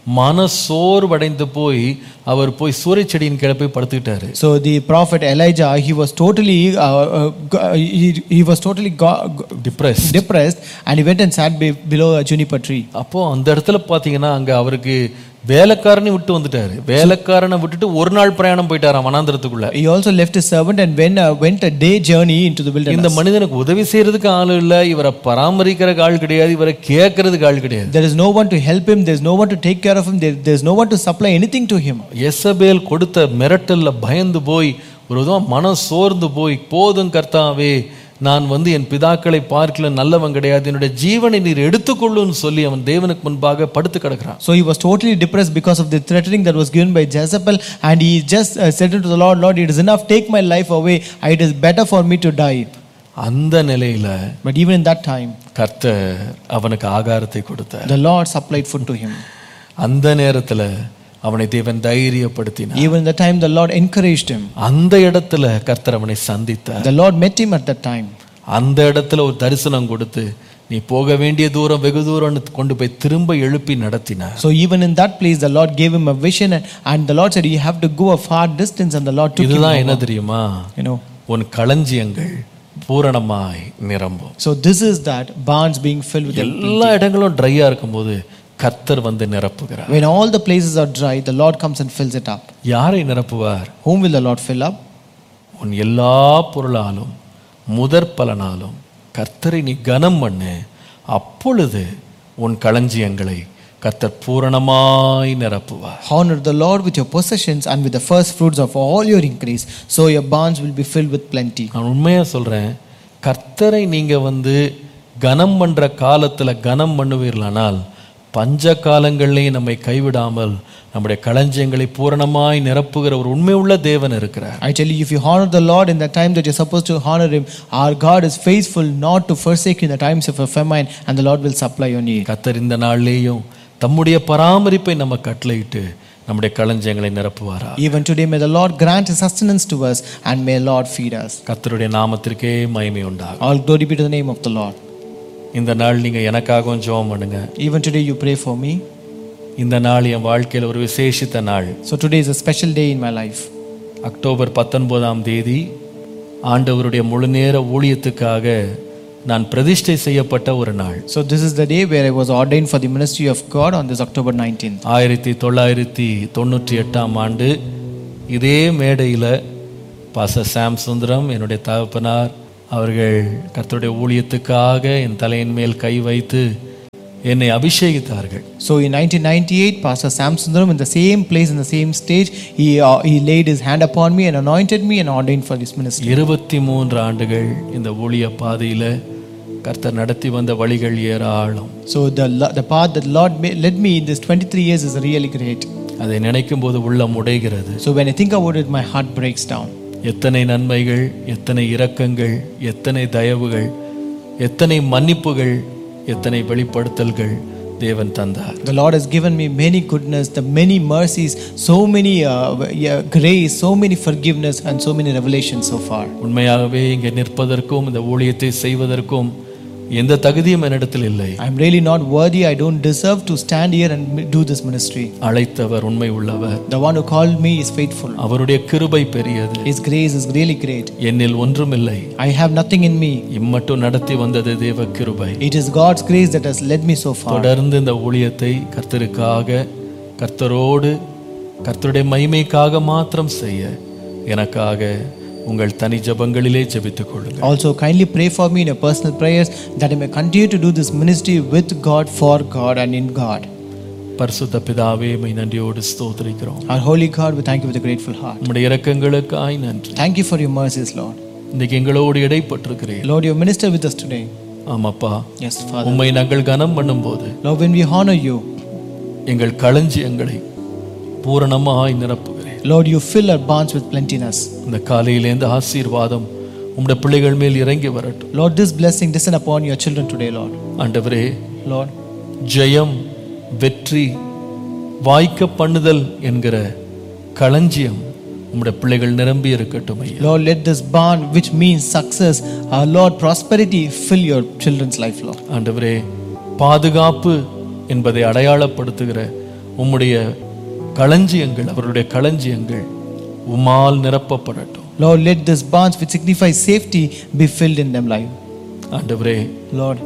மனசோர்வடைந்து போய் அவர் போய் சூறைச்செடியின் கீழே போய் படுத்துக்கிட்டாரு So the prophet Elijah, he was totally, uh, uh, go- he, he was totally go- go- depress depressed, and he went and sat be- below a juniper tree. அப்போ அந்த இடத்துல பார்த்தீங்கன்னா அங்க அவருக்கு வேலைக்காரனை விட்டு வந்துட்டாரு வேலைக்காரனை விட்டுட்டு ஒரு நாள் பிரயாணம் போயிட்டாராம் வனாந்திரத்துக்குள்ள He also left his servant and went, uh, went a day journey into the wilderness. இந்த மனிதனுக்கு உதவி செய்யறதுக்கு ஆள் இல்ல இவரை பராமரிக்கிறதுக்கு ஆள் கிடையாது இவரை கேட்கறதுக்கு ஆள் கிடையாது There is no one to help him, there is no one to take care of him, there, there is no one to supply anything to him. Jezebel கொடுத்த மிரட்டல்ல பயந்து போய் ஒரு விதமா மனம் சோர்ந்து போய் போதும் கர்த்தாவே நான் வந்து என் பிதாக்களை பார்க்கல நல்லவன் கிடையாது என்னுடைய ஜீவனை நீர் எடுத்துக்கொள்ளுன்னு சொல்லி அவன் தேவனுக்கு முன்பாக படுத்து கிடக்கிறான் So he was totally depressed because of the threatening that was given by Jezebel, and he just uh, said unto the Lord, Lord, it is enough, take my life away, it is better for me to die. அந்த நிலையில But even in that time, கர்த்தர் அவனுக்கு ஆகாரத்தை கொடுத்தார் the Lord supplied food to him. அந்த நேரத்துல அவனை தேவன் தைரியப்படுத்தினார் Even in the time, the Lord encouraged him. அந்த இடத்துல கர்த்தர் அவனை சந்தித்தார் The Lord met him at that time. அந்த இடத்துல ஒரு தரிசனம் கொடுத்து நீ போக வேண்டிய தூரம் வெகு தூரம்னு கொண்டு போய் திரும்ப எழுப்பி நடத்தினார் So even in that place, the Lord gave him a vision, and, and the Lord said, "You have to go a far distance," and the Lord took him. இதுதான் என்ன over. தெரியுமா You know. உன் களஞ்சியங்கள் பூரணமாய் நிரம்பும் So this is that barns being filled with. எல்லா இடங்களும் ட்ரையா இருக்கும்போது கர்த்தர் வந்து நிரப்புகிறார் When all the places are dry, the Lord comes and fills it up. யாரை நிரப்புவார் Whom will the Lord fill up? உன் எல்லா பொருளாலும் முதற் பலனாலும் கர்த்தரை நீ கனம் பண்ணு அப்பொழுது உன் களஞ்சியங்களை கர்த்தர் பூரணமாய் நிரப்புவார் Honor the Lord with your possessions and with the first fruits of all your increase, so your barns will be filled with plenty. நான் உண்மையா சொல்றேன் கர்த்தரை நீங்க வந்து கனம் பண்ற காலத்துல கனம் பண்ணுவீர்களானால் பஞ்ச காலங்கள்லையும் நம்மை கைவிடாமல் நம்முடைய களஞ்சியங்களை பூரணமாய் நிரப்புகிற ஒரு உண்மையுள்ள தேவன் இருக்கிறார் I tell you, if you honor the Lord in the time that you're supposed to honor Him, our God is faithful not to forsake you in the times of a famine, and the Lord will supply your need. கர்த்தர் இந்த நாள்லேயும் தம்முடைய பராமரிப்பை நம்ம கட்டளையிட்டு நம்முடைய களஞ்சியங்களை நிரப்புவாரா Even today, may the Lord grant His sustenance to us, and may Lord feed us. கர்த்தருடைய நாமத்திற்கே மகிமை உண்டாகும் All glory be to the name of the Lord. இந்த நாள் நீங்க எனக்காகவும் ஜெபம் பண்ணுங்க Even today, you pray for me. இந்த நாள் என் வாழ்க்கையில் ஒரு விசேஷித்த நாள் So today is a special day in my life. October பத்தொன்பதாம் தேதி ஆண்டவருடைய முழுநேர ஊழியத்துக்காக நான் பிரதிஷ்டை செய்யப்பட்ட ஒரு நாள் So this is the day where I was ordained for the ministry of God on this October 19th. ஆயிரத்தி தொள்ளாயிரத்தி தொண்ணூற்றி எட்டாம் ஆண்டு இதே மேடையில் பாச சாம் சுந்தரம் என்னுடைய தகப்பனார் அவர்கள் கர்த்தருடைய ஊழியத்துக்காக என் தலையின் மேல் கை வைத்து என்னை அபிஷேகித்தார்கள் So in 1998, Pastor Sam Sundaram, in the same place, in the same stage, he, uh, he laid his hand upon me and anointed me and ordained for this ministry. இருபத்தி மூன்று ஆண்டுகள் இந்த ஊழிய பாதையில் கர்த்தர் நடத்தி வந்த வழிகள் ஏராளம் So the, lo- the path that Lord ma- led me in this 23 years is really great. அதை நினைக்கும் போது உள்ளம் உடைகிறது So when I think about it, my heart breaks down. எத்தனை நன்மைகள் எத்தனை இரக்கங்கள் எத்தனை தயவுகள் எத்தனை மன்னிப்புகள் எத்தனை வெளிப்படுத்தல்கள் தேவன் தந்தார் The Lord has given me many goodness, the many mercies, so many uh, yeah, grace, so many forgiveness, and so many revelations so far. உண்மையாகவே இங்கே நிற்பதற்கும் இந்த ஊழியத்தை செய்வதற்கும் எந்த தகுதியும் என்னிடத்தில் இல்லை I'm really not worthy. I don't deserve to stand here and m- do this ministry. அழைத்தவர் உண்மை உள்ளவர் The one who called me is faithful. அவருடைய கிருபை பெரியது His grace is really great. என்னில் ஒன்றுமில்லை I have nothing in me. இம்மட்டும் நடத்தி வந்தது தேவ கிருபை It is God's grace that has led me so far. தொடர்ந்து இந்த ஊழியத்தை கர்த்தருக்காக கர்த்தரோடு கர்த்தருடைய மகிமைக்காக மாத்திரம் செய்ய எனக்காக உங்கள் தனி ஜபங்களிலே ஜெபித்துக் கொள்ளுங்கள் Also, kindly pray for me in your personal prayers that I may continue to do this ministry with God, for God, and in God. பரிசுத்த பிதாவே மை நன்றியோடு ஸ்தோத்திரிக்கிறோம் Our holy God, we thank you with a grateful heart. உம்முடைய இரக்கங்களுக்காய் நன்றி Thank you for your mercies, Lord. இன்னைக்கு எங்களோடு இடைப்பட்டிருக்கிறேன் Lord, you minister with us today. ஆமாப்பா Yes, Father. உம்மை நாங்கள் கனம் பண்ணும்போது Lord, when we honor you, எங்கள் களஞ்சியங்களை பூரணமாய் நிரப்புகிறேன் Lord, you fill our barns with plentiness. இந்த காலையிலேருந்து ஆசீர்வாதம் உம்முடைய பிள்ளைகள் மேல் இறங்கி வரட்டும் Lord, this blessing descend upon your children today, Lord. ஆண்டவரே Lord, ஜெயம் வெற்றி வாய்க்க பண்ணுதல் என்கிற களஞ்சியம் உம்முடைய பிள்ளைகள் நிரம்பி இருக்கட்டும் ஐயா Lord, let this barn, which means success, our Lord, prosperity, fill your children's life, Lord. ஆண்டவரே பாதுகாப்பு என்பதை அடையாளப்படுத்துகிற உம்முடைய களஞ்சியங்கள் அவருடைய களஞ்சியங்கள் உம்மால் நிரப்பப்படட்டும் Lord, let this barns, which signifies safety, be filled in them life. ஆண்டவரே Lord,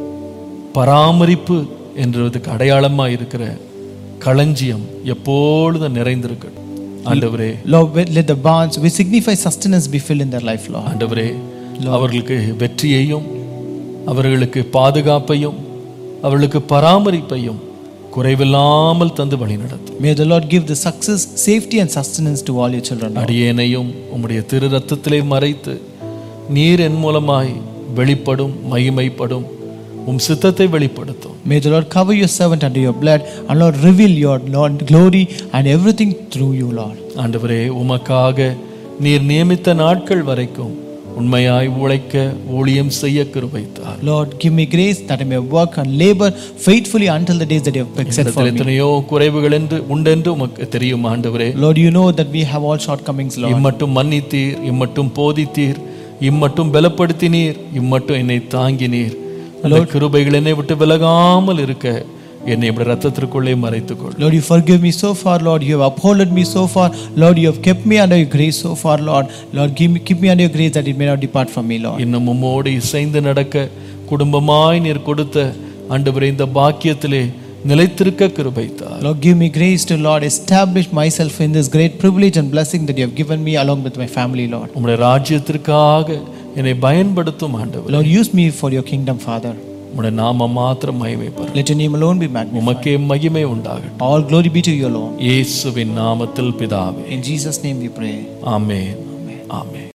பராமரிப்பு என்றதுக்கு அடையாளமா இருக்கிற களஞ்சியம் எப்பொழுதும் நிறைந்திருக்கட்டும் ஆண்டவரே Lord, let the barns, which signify sustenance, be filled in their life, Lord. ஆண்டவரே அவர்களுக்கு வெற்றியையும் அவர்களுக்கு பாதுகாப்பையும் அவர்களுக்கு பராமரிப்பையும் குறைவில்லாமல் தந்து வழி நடத்தும் May the Lord give the success, safety, and sustenance to all your children. Lord. அடியேனையும் உம்முடைய திரு ரத்தத்திலே மறைத்து நீர் என் மூலமாய் வெளிப்படும் மகிமைப்படும் உம் சித்தத்தை வெளிப்படுத்தும் May the Lord cover your servant under your blood and Lord reveal your Lord glory and everything through you, Lord. ஆண்டவரே உமக்காக நீர் நியமித்த நாட்கள் வரைக்கும் உண்மையாய் உழைக்க ஊழியம் செய்ய கிருபைத்தார் Lord, give me grace that I may work and labor faithfully until the days that you have set for இடத்தில் me. எத்தனையோ குறைவுகள் என்று உண்டென்று உமக்கு தெரியும் ஆண்டவரே Lord, you know that we have all shortcomings, Lord. இம்மட்டும் மன்னித்தீர் இம்மட்டும் போதித்தீர் இம்மட்டும் பலப்படுத்தினீர் இம்மட்டும் என்னை தாங்கினீர் அந்த கிருபைகள் என்னை விட்டு விலகாமல் இருக்க என்னை இப்படி ரத்தத்திற்குள்ளே மறைத்துக்கொள் Lord, you forgive me so far, Lord. You have upholded me so far. Lord, you have kept me under your grace so far, Lord. Lord, give me, keep me under your grace that it may not depart from me, Lord. இன்னும் உம்மோடு இசைந்து நடக்க குடும்பமாய் நீர் கொடுத்த ஆண்டவரே இந்த பாக்கியத்திலே நிலைத்திருக்க கிருபைத்தார் Lord, give me grace to, Lord, establish myself in this great privilege and blessing that you have given me along with my family, Lord. உம்முடைய ராஜ்யத்திற்காக என்னை பயன்படுத்தும் ஆண்டவர் Lord, use me for your kingdom, Father. உம்முடைய நாமம் மாத்திரம் மகிமைப்படும் Let your name alone be magnified. உமக்கே மகிமை உண்டாகட்டும் All glory be to you alone. இயேசுவின் நாமத்தில் பிதாவே In Jesus' name we pray. Amen amen